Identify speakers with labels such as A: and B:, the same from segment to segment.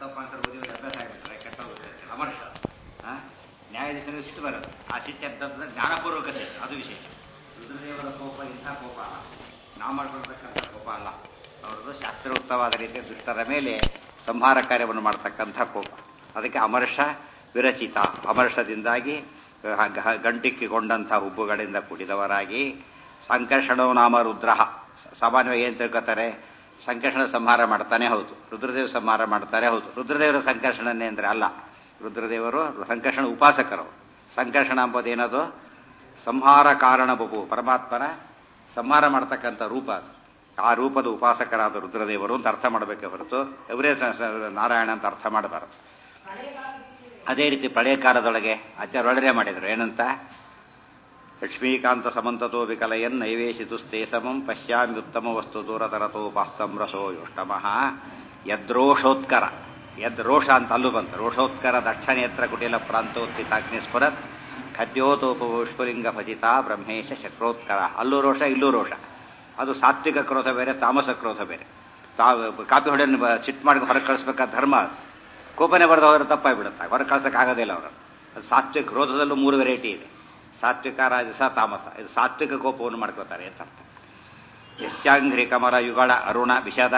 A: ತಪ್ಪು ಆನ್ಸರ್ ಓದಿ ಓದಿ ಅಭ್ಯಾಸ ಆಗಿಬಿಟ್ರೆ ಕೆಟ್ಟ ಹೋಗುತ್ತೆ ಅಮರ್ಷ ಆ? ನ್ಯಾಯಾಧೀಶನಿಗೆ ಸಿಟ್ಟು ಬರುತ್ತೆ ಆ ಸಿಟ್ಟು ಅಂತಂದ್ರೆ ಜ್ಞಾನಪೂರ್ವಕ ಸಿಟ್ಟು ಅದು ವಿಶೇಷ ರುದ್ರದೇವರ ಕೋಪ ಇಂಥ ಕೋಪ ಅಲ್ಲ ನಾವು ಮಾಡ್ಕೊಳ್ತಕ್ಕಂಥ ಕೋಪ ಅಲ್ಲ ಅವ್ರದ್ದು ಶಾಸ್ತ್ರೋಕ್ತವಾದ ರೀತಿಯ ದುಷ್ಟರ ಮೇಲೆ ಸಂಹಾರ ಕಾರ್ಯವನ್ನು ಮಾಡ್ತಕ್ಕಂಥ ಕೋಪ ಅದಕ್ಕೆ ಅಮರ್ಷ ವಿರಚಿತ ಅಮರ್ಷದಿಂದಾಗಿ ಹ- ಗ- ಗಂಟಿಕ್ಕಿಗೊಂಡಂಥ ಹುಬ್ಬುಗಳಿಂದ ಕೂಡಿದವರಾಗಿ ಸಂಕರ್ಷಣವು ನಾಮ ರುದ್ರ ಸಾಮಾನ್ಯವಾಗಿ ಏನು ತಿಳ್ಕೊತಾರೆ ಸಂಕರ್ಷಣ ಸಂಹಾರ ಮಾಡ್ತಾನೆ ಹೌದು ರುದ್ರದೇವ ಸಂಹಾರ ಮಾಡ್ತಾರೆ ಹೌದು ರುದ್ರದೇವರ ಸಂಕರ್ಷಣನೇ ಅಂದರೆ ಅಲ್ಲ ರುದ್ರದೇವರು ಸಂಕರ್ಷಣ ಉಪಾಸಕರು ಸಂಕರ್ಷಣ ಎಂಬುದೇನದು ಸಂಹಾರ ಕಾರಣ ಬಬು ಪರಮಾತ್ಮನ ಸಂಹಾರ ಮಾಡ್ತಕ್ಕಂಥ ರೂಪ ಅದು ಆ ರೂಪದ ಉಪಾಸಕರಾದ ರುದ್ರದೇವರು ಅಂತ ಅರ್ಥ ಮಾಡಬೇಕೆ ಹೊರತು ಇವರೇ ಸ- ಸ- ನಾರಾಯಣ ಅಂತ ಅರ್ಥ ಮಾಡಬಾರದು ಅದೇ ರೀತಿ ಪ್ರಳಯ ಕಾಲದೊಳಗೆ ಆಚಾರ್ಯ ಒಳಗೆ ಮಾಡಿದರು ಏನಂತ ಲಕ್ಷ್ಮೀಕಾಂತ ಸಮಂತತೋ ವಿಕಲಯನ್ ನೈವೇಶಿತುಸ್ತೆ ಸಮಂ ಪಶ್ಯಾಮಿ ಉತ್ತಮ ವಸ್ತು ದೂರತರತೋ ಪಾಸ್ತಂ ರಸೋ ಯೋಷ್ಟಮಃ ಯದ್ರೋಷೋತ್ಕರ ಯದ್ ರೋಷ ಅಂತ ಅಲ್ಲೂ ಬಂತು ರೋಷೋತ್ಕರ ದಕ್ಷನೇತ್ರ ಕುಟಿಲ ಪ್ರಾಂತೋತ್ಥಿತಾಗ್ನಿ ಸ್ಫುರತ್ ಖದ್ಯೋತೋಪುಷ್ಪಲಿಂಗ ಭಜಿತ ಬ್ರಹ್ಮೇಶ ಶಕ್ರೋತ್ಕರ ಅಲ್ಲೂ ರೋಷ ಇಲ್ಲೂ ರೋಷ ಅದು ಸಾತ್ವಿಕ ಕ್ರೋಧ ಬೇರೆ ತಾಮಸ ಕ್ರೋಧ ಬೇರೆ ತಾವು ಕಾಪಿ ಹೊಡೆಯನ್ನು ಸಿಟ್ ಮಾಡಿ ಹೊರಗೆ ಕಳಿಸ್ಬೇಕಾದ ಧರ್ಮ ಅದು ಕೋಪನೆ ಬರೆದು ಹೋದ್ರೆ ತಪ್ಪಾಗ್ಬಿಡುತ್ತೆ ಹೊರಗೆ ಕಳ್ಸೋಕ್ಕಾಗೋದಿಲ್ಲ ಅವರು ಅದು ಸಾತ್ವಿಕ ಕ್ರೋಧದಲ್ಲೂ ಮೂರು ವೆರೈಟಿ ಇದೆ ಸಾತ್ವಿಕ ರಾಜಸ ತಾಮಸ ಇದು ಸಾತ್ವಿಕ ಕೋಪವನ್ನು ಮಾಡ್ಕೋತಾರೆ ಅಂತ ಅರ್ಥ ಯಸ್ಯಾಂಘ್ರಿ ಕಮಲ ಯುಗಳ ಅರುಣ ವಿಷದ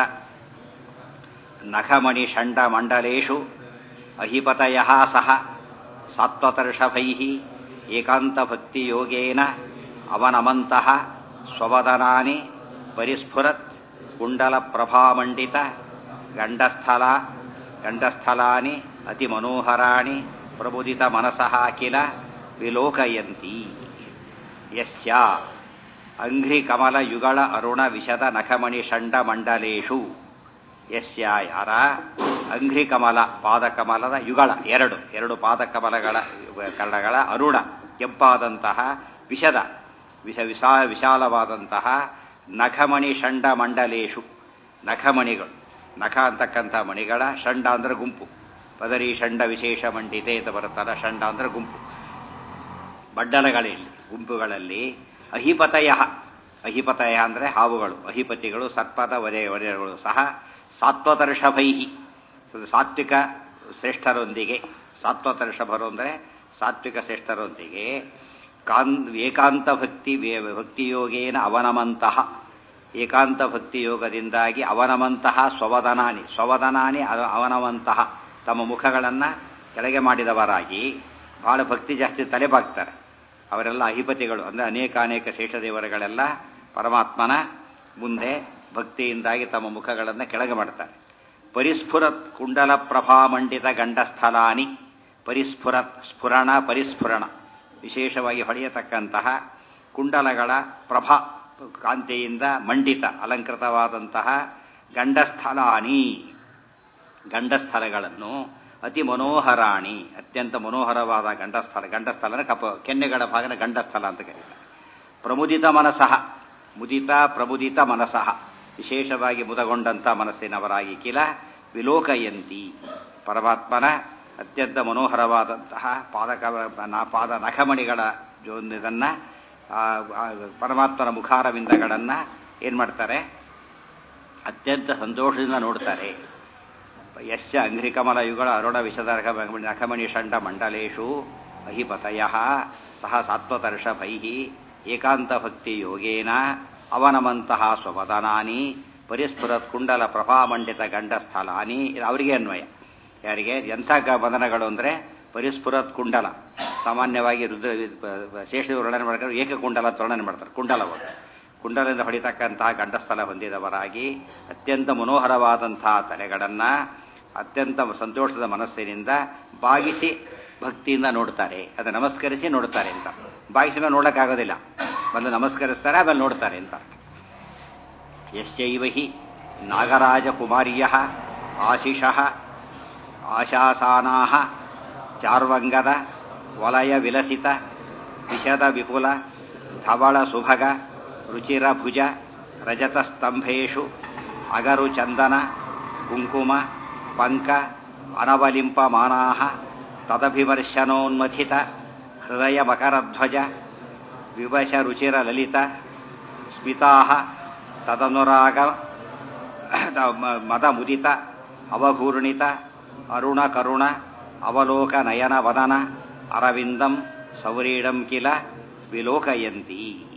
A: ನಖಮಣಿ ಷಂಡ ಮಂಡಲೇಶು ಅಹಿಪತಯ ಸಹ ಸಾತ್ವತರ್ಷಭೈ ಏಕಾಂತ ಭಕ್ತಿ ಯೋಗೇನ ಅವನಮಂತಹ ಸ್ವವದನಾನಿ ಪರಿಸ್ಫುರತ್ ಕುಂಡಲ ಪ್ರಭಾಮಂಡಿತ ಗಂಡಸ್ಥಲ ಗಂಡಸ್ಥಲಾನಿ ಅತಿ ಮನೋಹರಾಣಿ ಪ್ರಬುದಿತ ಮನಸಃ ಕಿಲ ವಿಲೋಕಯಂತಿ ಯಸ್ಯ ಅಂಘ್ರಿ ಕಮಲ ಯುಗಳ ಅರುಣ ವಿಶದ ನಖಮಣಿ ಷಂಡ ಮಂಡಲೇಶು ಯಸ್ಯ ಯಾರ ಅಂಘ್ರಿ ಕಮಲ ಪಾದಕಮಲದ ಯುಗಳ ಎರಡು ಎರಡು ಪಾದಕಮಲಗಳ ಕರ್ಣಗಳ ಅರುಣ ಕೆಂಪಾದಂತಹ ವಿಷದ ವಿಷ ವಿಶಾ ವಿಶಾಲವಾದಂತಹ ನಖಮಣಿ ಷಂಡ ಮಂಡಲೇಶು ನಖಮಣಿಗಳು ನಖ ಅಂತಕ್ಕಂಥ ಮಣಿಗಳ ಷಂಡ ಅಂದ್ರೆ ಗುಂಪು ಪದರಿ ಷಂಡ ವಿಶೇಷ ಮಂಡಿತೆ ಅಂತ ಬರುತ್ತಲ್ಲ ಷಂಡ ಅಂದ್ರೆ ಗುಂಪು ಬಡ್ಡಲಗಳಲ್ಲಿ ಗುಂಪುಗಳಲ್ಲಿ ಅಹಿಪತಯ ಅಹಿಪತಯ ಅಂದರೆ ಹಾವುಗಳು ಅಹಿಪತಿಗಳು ಸರ್ಪದ ವರೆ ವರೆಗಳು ಸಹ ಸಾತ್ವತರ್ಷಭೈಹಿ ಸಾತ್ವಿಕ ಶ್ರೇಷ್ಠರೊಂದಿಗೆ ಸಾತ್ವತರ್ಷಭರು ಅಂದರೆ ಸಾತ್ವಿಕ ಶ್ರೇಷ್ಠರೊಂದಿಗೆ ಕಾನ್ ಏಕಾಂತ ಭಕ್ತಿ ವೇ- ಭಕ್ತಿಯೋಗೇನ ಅವನಮಂತಹ ಏಕಾಂತ ಭಕ್ತಿ ಯೋಗದಿಂದಾಗಿ ಅವನಮಂತಹ ಸ್ವವದನಾನಿ ಸ್ವವದನಾನಿ ಅವ- ಅವನವಂತಹ ತಮ್ಮ ಮುಖಗಳನ್ನು ಕೆಳಗೆ ಮಾಡಿದವರಾಗಿ ಬಹಳ ಭಕ್ತಿ ಜಾಸ್ತಿ ತಲೆಬಾಗ್ತಾರೆ ಅವರೆಲ್ಲ ಅಧಿಪತಿಗಳು ಅಂದರೆ ಅನೇಕ ಅನೇಕ ಶೇಷದೇವರುಗಳೆಲ್ಲ ಪರಮಾತ್ಮನ ಮುಂದೆ ಭಕ್ತಿಯಿಂದಾಗಿ ತಮ್ಮ ಮುಖಗಳನ್ನು ಕೆಳಗೆ ಮಾಡ್ತಾರೆ ಪರಿಸ್ಫುರತ್ ಕುಂಡಲ ಪ್ರಭಾಮಂಡಿತ ಗಂಡಸ್ಥಲಾನಿ ಪರಿಸ್ಫುರತ್ ಸ್ಫುರಣ ಪರಿಸ್ಫುರಣ ವಿಶೇಷವಾಗಿ ಹೊಳೆಯತಕ್ಕಂತಹ ಕುಂಡಲಗಳ ಪ್ರಭಾ ಕಾಂತಿಯಿಂದ ಮಂಡಿತ ಅಲಂಕೃತವಾದಂತಹ ಗಂಡಸ್ಥಲಾನಿ ಗಂಡಸ್ಥಲಗಳನ್ನು ಅತಿ ಮನೋಹರಾಣಿ ಅತ್ಯಂತ ಮನೋಹರವಾದ ಗಂಡಸ್ಥಲ ಗಂಡಸ್ಥಲನ ಕಪ ಕೆನ್ನೆಗಳ ಭಾಗನ ಗಂಡಸ್ಥಲ ಅಂತ ಕರೀತಾರೆ ಪ್ರಮುದಿತ ಮನಸಃ ಮುದಿತ ಪ್ರಮುದಿತ ಮನಸಃ ವಿಶೇಷವಾಗಿ ಮುದಗೊಂಡಂಥ ಮನಸ್ಸಿನವರಾಗಿ ಕಿಲ ವಿಲೋಕಯಂತಿ ಪರಮಾತ್ಮನ ಅತ್ಯಂತ ಮನೋಹರವಾದಂತಹ ಪಾದಕ ನ- ಪಾದ ನಖಮಣಿಗಳ ಇದನ್ನು ಪರಮಾತ್ಮನ ಮುಖಾರವಿಂದಗಳನ್ನು ಏನು ಮಾಡ್ತಾರೆ ಅತ್ಯಂತ ಸಂತೋಷದಿಂದ ನೋಡ್ತಾರೆ ಯಶ್ಚ ಅಂಘ್ರಿಕಮಲ ಯುಗಳ ಅರುಣ ವಿಷದ ನಖಮಣಿ ನಖಮಣಿ ಷಂಡ ಮಂಡಲೇಶು ಅಹಿಪತಯ ಸಹ ಸಾತ್ವತರ್ಷಭೈ ಏಕಾಂತ ಭಕ್ತಿ ಯೋಗೇನ ಅವನಮಂತಹ ಸ್ವಪದನಾನಿ ಪರಿಸ್ಫುರತ್ ಕುಂಡಲ ಪ್ರಭಾಮಂಡಿತ ಗಂಡಸ್ಥಲಾನಿ ಇದು ಅವರಿಗೆ ಅನ್ವಯ ಯಾರಿಗೆ ಎಂಥ ಗ ಬಂಧನಗಳು ಅಂದರೆ ಪರಿಸ್ಫುರತ್ ಕುಂಡಲ ಸಾಮಾನ್ಯವಾಗಿ ರುದ್ರ ಶೇಷದೇವರು ವರ್ಣನೆ ಮಾಡ್ತಾರೆ ಏಕಕುಂಡಲ ಅಂತ ವರ್ಣನೆ ಮಾಡ್ತಾರೆ ಕುಂಡಲವನ್ನು ಕುಂಡಲದಿಂದ ಹೊಡಿತಕ್ಕಂತಹ ಗಂಡಸ್ಥಲ ಹೊಂದಿದವರಾಗಿ ಅತ್ಯಂತ ಮನೋಹರವಾದಂತಹ ತಲೆಗಳನ್ನು ಅತ್ಯಂತ ಸಂತೋಷದ ಮನಸ್ಸಿನಿಂದ ಬಾಗಿಸಿ ಭಕ್ತಿಯಿಂದ ನೋಡ್ತಾರೆ ಅದು ನಮಸ್ಕರಿಸಿ ನೋಡ್ತಾರೆ ಅಂತ ಬಾಗಿಸಿ ಮೇಲೆ ನೋಡೋಕ್ಕಾಗೋದಿಲ್ಲ ಮೊದಲು ನಮಸ್ಕರಿಸ್ತಾರೆ ಆಮೇಲೆ ನೋಡ್ತಾರೆ ಅಂತ ಯಶ್ಚೈವ ಹಿ ನಾಗರಾಜಕುಮಾರ್ಯ ಆಶಿಷಃ ಆಶಾಸಾನಾ ಚಾರ್ವಂಗದ ವಲಯ ವಿಲಸಿತ ವಿಶದ ವಿಪುಲ ಧವಳ ಸುಭಗ ರುಚಿರ ಭುಜ ರಜತಸ್ತಂಭೇಶು ಅಗರು ಚಂದನ ಕುಂಕುಮ ಪಂಕ ಅನವಲಿಂಪಮಾನಾ ತದಭಿಮರ್ಶನೋನ್ಮಥಿತ ಹೃದಯ ಮಕರಧ್ವಜ ವಿವಶ ರುಚಿರ ಲಲಿತ ಸ್ಮಿತಾ ತದನುರಾಗ ಮದ ಮುದಿತ ಅವಘೂರ್ಣಿತ ಅರುಣ ಕರುಣ ಅವಲೋಕ ನಯನ ವದನ ಅರವಿಂದಂ ಸೌರೀಡಂ ಕಿಲ ವಿಲೋಕಯಂತಿ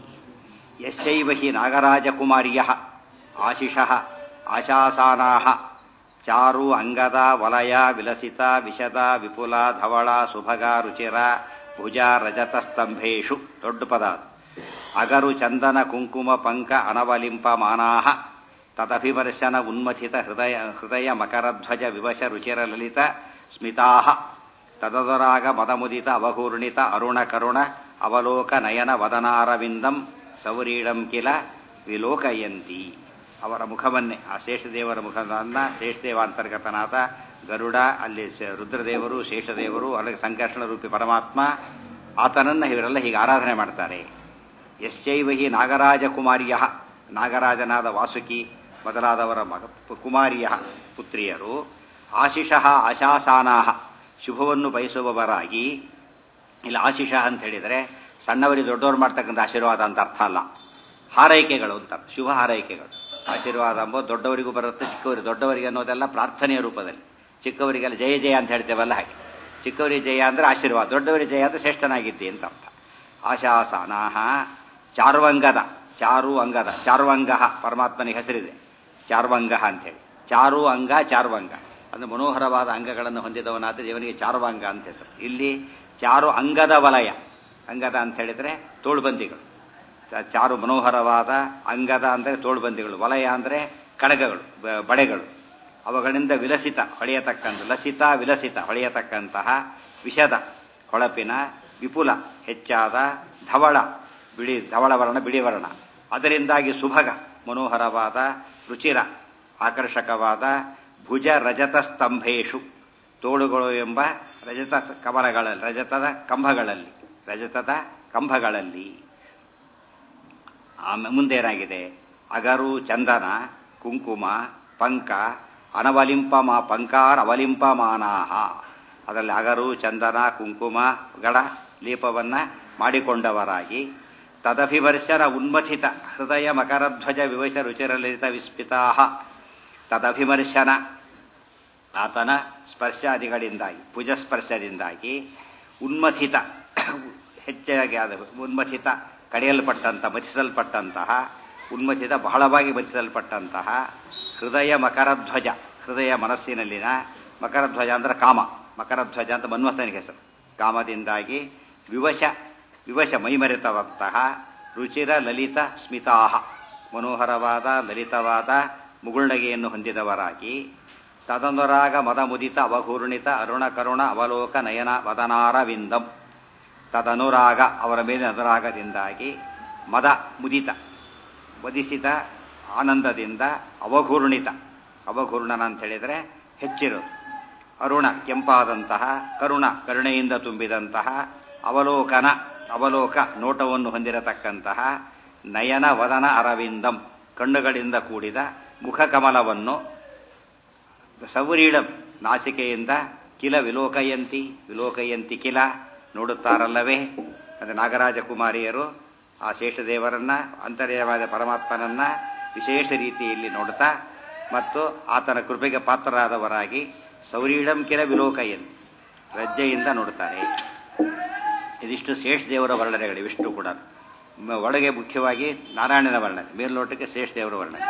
A: ಯಸ್ಯೈವ ಹಿ ನಾಗರಾಜಕುಮಾರ್ಯ ಆಶಿಷಃ ಆಶಾಸಾನಾಃ ಚಾರು ಅಂಗದ ವಲಯ ವಿಲಸಿತ ವಿಶದ ವಿಪುಲ ಧವಳ ಸುಭಗ ರುಚಿರ ಭುಜ ರಜತ ಸ್ತಂಭೇಶು ದೊಡ್ಡ ಪದ ಅದು. ಅಗರು ಚಂದನ ಕುಂಕುಮ ಪಂಕ ಅನವಲಿಂಪ ಮಾನಾಹ ತದಭಿವರ್ಶನ ಉನ್ಮಥಿತ ಹೃದಯ ಹೃದಯ ಮಕರಧ್ವಜ ವಿವಶ ರುಚಿರ ಲಲಿತ ಸ್ಮಿತಾಹ ತದದರಾಗ ಮದಮುದಿತ ಅವಘೂರ್ಣಿತ ಅರುಣ ಕರುಣ ಅವಲೋಕ ನಯನ ವದನಾರವಿಂದಂ ಸೌರೀಡಂ ಕಿಲ ವಿಲೋಕಯಂತಿ ಅವರ ಮುಖವನ್ನೇ ಆ ಶೇಷದೇವರ ಮುಖವನ್ನ ಶೇಷದೇವ ಅಂತರ್ಗತನಾದ ಗರುಡ ಅಲ್ಲಿ ಶ- ರುದ್ರದೇವರು ಶೇಷದೇವರು ಅಲ್ಲಿಗೆ ಸಂಕರ್ಷಣ ರೂಪಿ ಪರಮಾತ್ಮ ಆತನನ್ನ ಇವರೆಲ್ಲ ಹೀಗೆ ಆರಾಧನೆ ಮಾಡ್ತಾರೆ ಯಶ್ಚೈವ ಹಿ ನಾಗರಾಜಕುಮಾರ್ಯ ನಾಗರಾಜನಾದ ವಾಸುಕಿ ಮೊದಲಾದವರ ಮಗ ಕುಮಾರಿಯ ಪುತ್ರಿಯರು ಆಶಿಷಃ ಆಶಾಸಾನಾಹ ಶುಭವನ್ನು ಬಯಸುವವರಾಗಿ ಇಲ್ಲಿ ಆಶಿಷ ಅಂತ ಹೇಳಿದರೆ ಸಣ್ಣವರಿಗೆ ದೊಡ್ಡವರು ಮಾಡ್ತಕ್ಕಂಥ ಆಶೀರ್ವಾದ ಅಂತ ಅರ್ಥ ಅಲ್ಲ ಹಾರೈಕೆಗಳು ಅಂತ ಶುಭ ಹಾರೈಕೆಗಳು ಆಶೀರ್ವಾದ ಎಂಬುದು ದೊಡ್ಡವರಿಗೂ ಬರುತ್ತೆ ಚಿಕ್ಕವರಿಗೆ ದೊಡ್ಡವರಿಗೆ ಅನ್ನೋದೆಲ್ಲ ಪ್ರಾರ್ಥನೆಯ ರೂಪದಲ್ಲಿ ಚಿಕ್ಕವರಿಗೆಲ್ಲ ಜಯ ಜಯ ಅಂತ ಹೇಳ್ತೇವಲ್ಲ ಹಾಗೆ ಚಿಕ್ಕವರಿಗೆ ಜಯ ಅಂದ್ರೆ ಆಶೀರ್ವಾದ ದೊಡ್ಡವರಿಗೆ ಜಯ ಅಂದ್ರೆ ಶ್ರೇಷ್ಠನಾಗಿದ್ದಿ ಅಂತ ಅರ್ಥ ಆಶಾಸಾನಾಹ ಚಾರ್ವಂಗದ ಚಾರು ಅಂಗದ ಚಾರ್ವಂಗ ಪರಮಾತ್ಮನಿಗೆ ಹೆಸರಿದೆ ಚಾರ್ವಂಗ ಅಂತೇಳಿ ಚಾರು ಅಂಗ ಚಾರ್ವಂಗ ಅಂದ್ರೆ ಮನೋಹರವಾದ ಅಂಗಗಳನ್ನು ಹೊಂದಿದವನಾದ ದೇವನಿಗೆ ಚಾರ್ವಾಂಗ ಅಂತ ಹೆಸರು ಇಲ್ಲಿ ಚಾರು ಅಂಗದ ವಲಯ ಅಂಗದ ಅಂತ ಹೇಳಿದ್ರೆ ತೋಳ್ಬಂದಿಗಳು ಚ- ಚಾರು ಮನೋಹರವಾದ ಅಂಗದ ಅಂದರೆ ತೋಳ್ಬಂದಿಗಳು ವಲಯ ಅಂದರೆ ಕಡಗಗಳು ಬ- ಬಳೆಗಳು ಅವುಗಳಿಂದ ವಿಲಸಿತ ಹೊಳೆಯತಕ್ಕಂಥ ಲಸಿತ ವಿಲಸಿತ ಹೊಳೆಯತಕ್ಕಂತಹ ವಿಷದ ಹೊಳಪಿನ ವಿಪುಲ ಹೆಚ್ಚಾದ ಧವಳ ಬಿಳಿ ಧವಳ ವರ್ಣ ಬಿಳಿ ವರ್ಣ ಅದರಿಂದಾಗಿ ಸುಭಗ ಮನೋಹರವಾದ ರುಚಿರ ಆಕರ್ಷಕವಾದ ಭುಜ ರಜತ ಸ್ತಂಭೇಶು ತೋಳುಗಳು ಎಂಬ ರಜತ ಕಮಲಗಳಲ್ಲಿ ರಜತದ ಕಂಬಗಳಲ್ಲಿ ರಜತದ ಕಂಬಗಳಲ್ಲಿ ಆಮೇಲೆ ಮುಂದೇನಾಗಿದೆ ಅಗರು ಚಂದನ ಕುಂಕುಮ ಪಂಕ ಅನವಲಿಂಪಮ ಪಂಕಾರ ಅವಲಿಂಪಮಾನಾಹ ಅದರಲ್ಲಿ ಅಗರು ಚಂದನ ಕುಂಕುಮಗಳ ಲೇಪವನ್ನ ಮಾಡಿಕೊಂಡವರಾಗಿ ತದಭಿವರ್ಶನ ಉನ್ಮಥಿತ ಹೃದಯ ಮಕರಧ್ವಜ ವಿವಶ ರುಚಿರಲಿತ ವಿಸ್ಮಿತಾಹ ತದಭಿಮರ್ಶನ ಆತನ ಸ್ಪರ್ಶಾದಿಗಳಿಂದಾಗಿ ಭುಜಸ್ಪರ್ಶದಿಂದಾಗಿ ಉನ್ಮಥಿತ ಹೆಚ್ಚಾಗಿ ಆದ ಉನ್ಮಥಿತ ಕಡೆಯಲ್ಪಟ್ಟಂತ ಮಥಿಸಲ್ಪಟ್ಟಂತಹ ಉನ್ಮಥಿತ ಬಹಳವಾಗಿ ಮಥಿಸಲ್ಪಟ್ಟಂತಹ ಹೃದಯ ಮಕರಧ್ವಜ ಹೃದಯ ಮನಸ್ಸಿನಲ್ಲಿನ ಮಕರಧ್ವಜ ಅಂದ್ರೆ ಕಾಮ ಮಕರಧ್ವಜ ಅಂತ ಮನ್ಮಥನಿಗೆ ಹೆಸರು ಕಾಮದಿಂದಾಗಿ ವಿವಶ ವಿವಶ ಮೈಮರೆತವಂತಹ ರುಚಿರ ಲಲಿತ ಸ್ಮಿತಾಹ ಮನೋಹರವಾದ ಲಲಿತವಾದ ಮುಗುಳ್ನಗೆಯನ್ನು ಹೊಂದಿದವರಾಗಿ ತದನುರಾಗ ಮದ ಮುದಿತ ಅವಘೂರ್ಣಿತ ಅರುಣ ಕರುಣ ಅವಲೋಕ ನಯನ ವದನಾರವಿಂದಂ ತದನುರಾಗ ಅವರ ಮೇಲಿನ ಅನುರಾಗದಿಂದಾಗಿ ಮದ ಮುದಿತ ವಧಿಸಿದ ಆನಂದದಿಂದ ಅವಘೂರ್ಣಿತ ಅವಘೂರ್ಣನ ಅಂತ ಹೇಳಿದರೆ ಹೆಚ್ಚಿರೋದು ಅರುಣ ಕೆಂಪಾದಂತಹ ಕರುಣ ಕರುಣೆಯಿಂದ ತುಂಬಿದಂತಹ ಅವಲೋಕನ ಅವಲೋಕ ನೋಟವನ್ನು ಹೊಂದಿರತಕ್ಕಂತಹ ನಯನ ವದನ ಅರವಿಂದಂ ಕಣ್ಣುಗಳಿಂದ ಕೂಡಿದ ಮುಖಕಮಲವನ್ನು ಸೌರೀಳಂ ನಾಚಿಕೆಯಿಂದ ಕಿಲ ವಿಲೋಕಯಂತಿ ವಿಲೋಕಯಂತಿ ಕಿಲ ನೋಡುತ್ತಾರಲ್ಲವೇ ಅಂದರೆ ನಾಗರಾಜ ಕುಮಾರಿಯರು ಆ ಶೇಷದೇವರನ್ನ ಅಂತರ್ಯವಾದ ಪರಮಾತ್ಮನನ್ನ ವಿಶೇಷ ರೀತಿಯಲ್ಲಿ ನೋಡುತ್ತಾ ಮತ್ತು ಆತನ ಕೃಪೆಗೆ ಪಾತ್ರರಾದವರಾಗಿ ಸೌರೀಳಂ ಕಿಲ ವಿಲೋಕಯಂತಿ ಲಜ್ಜೆಯಿಂದ ನೋಡುತ್ತಾರೆ ಇದಿಷ್ಟು ಶೇಷದೇವರ ವರ್ಣನೆಗಳು ಇವಿಷ್ಟು ಕೂಡ ಮ- ಒಳಗೆ ಮುಖ್ಯವಾಗಿ ನಾರಾಯಣನ ವರ್ಣನೆ ಮೇಲ್ನೋಟಕ್ಕೆ ಶೇಷದೇವರ ವರ್ಣನೆ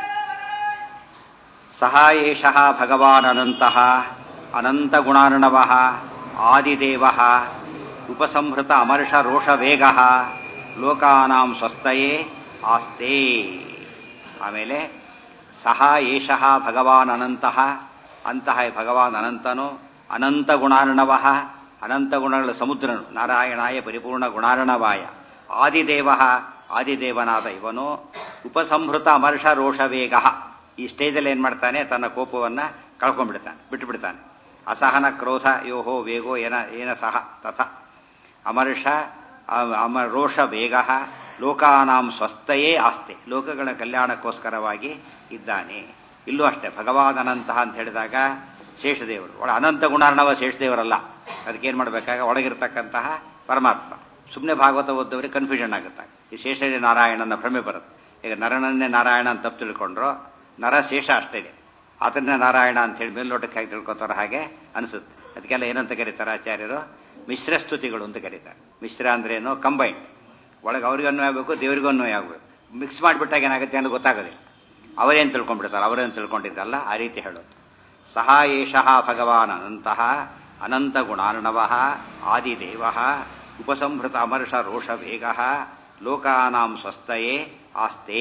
A: ಸಹ ಏಷಃ ಭಗವಾನ್ ಅನಂತಃ ಅನಂತ ಗುಣಾರ್ಣವ ಆದಿದೇವ ಉಪಸಂಹೃತ ಅಮರ್ಷ ರೋಷ ವೇಗ ಲೋಕಾನಾಂ ಸ್ವಸ್ಥಯೇ ಆಸ್ತೆ ಆಮೇಲೆ ಸಹ ಏಷಃ ಭಗವಾನ್ ಅನಂತಃ ಅಂತಹ ಭಗವಾನ್ ಅನಂತನು ಅನಂತ ಗುಣಾರ್ಣವ ಅನಂತ ಗುಣಗಳ ಸಮುದ್ರನು ನಾರಾಯಣಾಯ ಪರಿಪೂರ್ಣ ಗುಣಾರ್ಣವಾಯ ಆದಿದೇವ ಆದಿದೇವನಾದ ಇವನು ಉಪಸಂಹೃತ ಅಮರ್ಷ ರೋಷ ವೇಗ ಈ ಸ್ಟೇಜಲ್ಲಿ ಏನ್ ಮಾಡ್ತಾನೆ ತನ್ನ ಕೋಪವನ್ನ ಕಳ್ಕೊಂಡ್ಬಿಡ್ತಾನೆ ಬಿಟ್ಟು ಬಿಡ್ತಾನೆ ಅಸಹನ ಕ್ರೋಧ ಯೋಹೋ ವೇಗೋ ಏನ ಏನ ಸಹ ತಥ ಅಮರ್ಷ ಅ- ಅಮ ರೋಷ ವೇಗ ಲೋಕಾನಾಂ ಸ್ವಸ್ಥಯೇ ಆಸ್ತೆ ಲೋಕಗಳ ಕಲ್ಯಾಣಕ್ಕೋಸ್ಕರವಾಗಿ ಇದ್ದಾನೆ ಇಲ್ಲೂ ಅಷ್ಟೇ ಭಗವಾನಂತಹ ಅಂತ ಹೇಳಿದಾಗ ಶೇಷದೇವರು ಒಳ ಅನಂತ ಗುಣಾರ್ಣವ ಶೇಷದೇವರಲ್ಲ ಅದಕ್ಕೇನು ಮಾಡಬೇಕಾಗ ಒಳಗಿರ್ತಕ್ಕಂತಹ ಪರಮಾತ್ಮ ಸುಮ್ಮನೆ ಭಾಗವತ ಓದ್ದವರಿಗೆ ಕನ್ಫ್ಯೂಷನ್ ಆಗುತ್ತೆ ಈ ಶೇಷನೇ ನಾರಾಯಣನ ಭ್ರಮೆ ಬರುತ್ತೆ ಈಗ ನರನನ್ನೇ ನಾರಾಯಣ ಅಂತ ತಪ್ಪು ತಿಳ್ಕೊಂಡ್ರು ನರ ಶೇಷ ಅಷ್ಟೇ ಅದನ್ನ ನಾರಾಯಣ ಅಂತ ಹೇಳಿ ಮೇಲ್ನೋಟಕ್ಕೆ ಹಾಕಿ ತಿಳ್ಕೊತಾರ ಹಾಗೆ ಅನಿಸುತ್ತೆ ಅದಕ್ಕೆಲ್ಲ ಏನಂತ ಕರೀತಾರೆ ಆಚಾರ್ಯರು ಮಿಶ್ರ ಸ್ತುತಿಗಳು ಅಂತ ಕರೀತಾರೆ ಮಿಶ್ರ ಅಂದ್ರೇನು ಕಂಬೈನ್ ಒಳಗೆ ಅವ್ರಿಗೂ ಅನ್ವಯ ಆಗಬೇಕು ದೇವರಿಗೂ ಅನ್ವಯ ಆಗಬೇಕು ಮಿಕ್ಸ್ ಮಾಡಿಬಿಟ್ಟಾಗ ಏನಾಗುತ್ತೆ ಅನ್ನೋ ಗೊತ್ತಾಗೋದಿಲ್ಲ ಅವರೇನು ತಿಳ್ಕೊಂಡ್ಬಿಡ್ತಾರೆ ಅವರೇನು ತಿಳ್ಕೊಂಡಿದ್ದಲ್ಲ ಆ ರೀತಿ ಹೇಳೋದು ಸಹ ಏಷಃ ಭಗವಾನ್ ಅನಂತಃ ಅನಂತ ಗುಣಾರ್ಣವ ಆದಿದೇವ ಉಪಸಂಹೃತ ಅಮರ್ಷ ರೋಷ ವೇಗ ಲೋಕಾನಾಂ ಸ್ವಸ್ಥಯೇ ಆಸ್ತೆ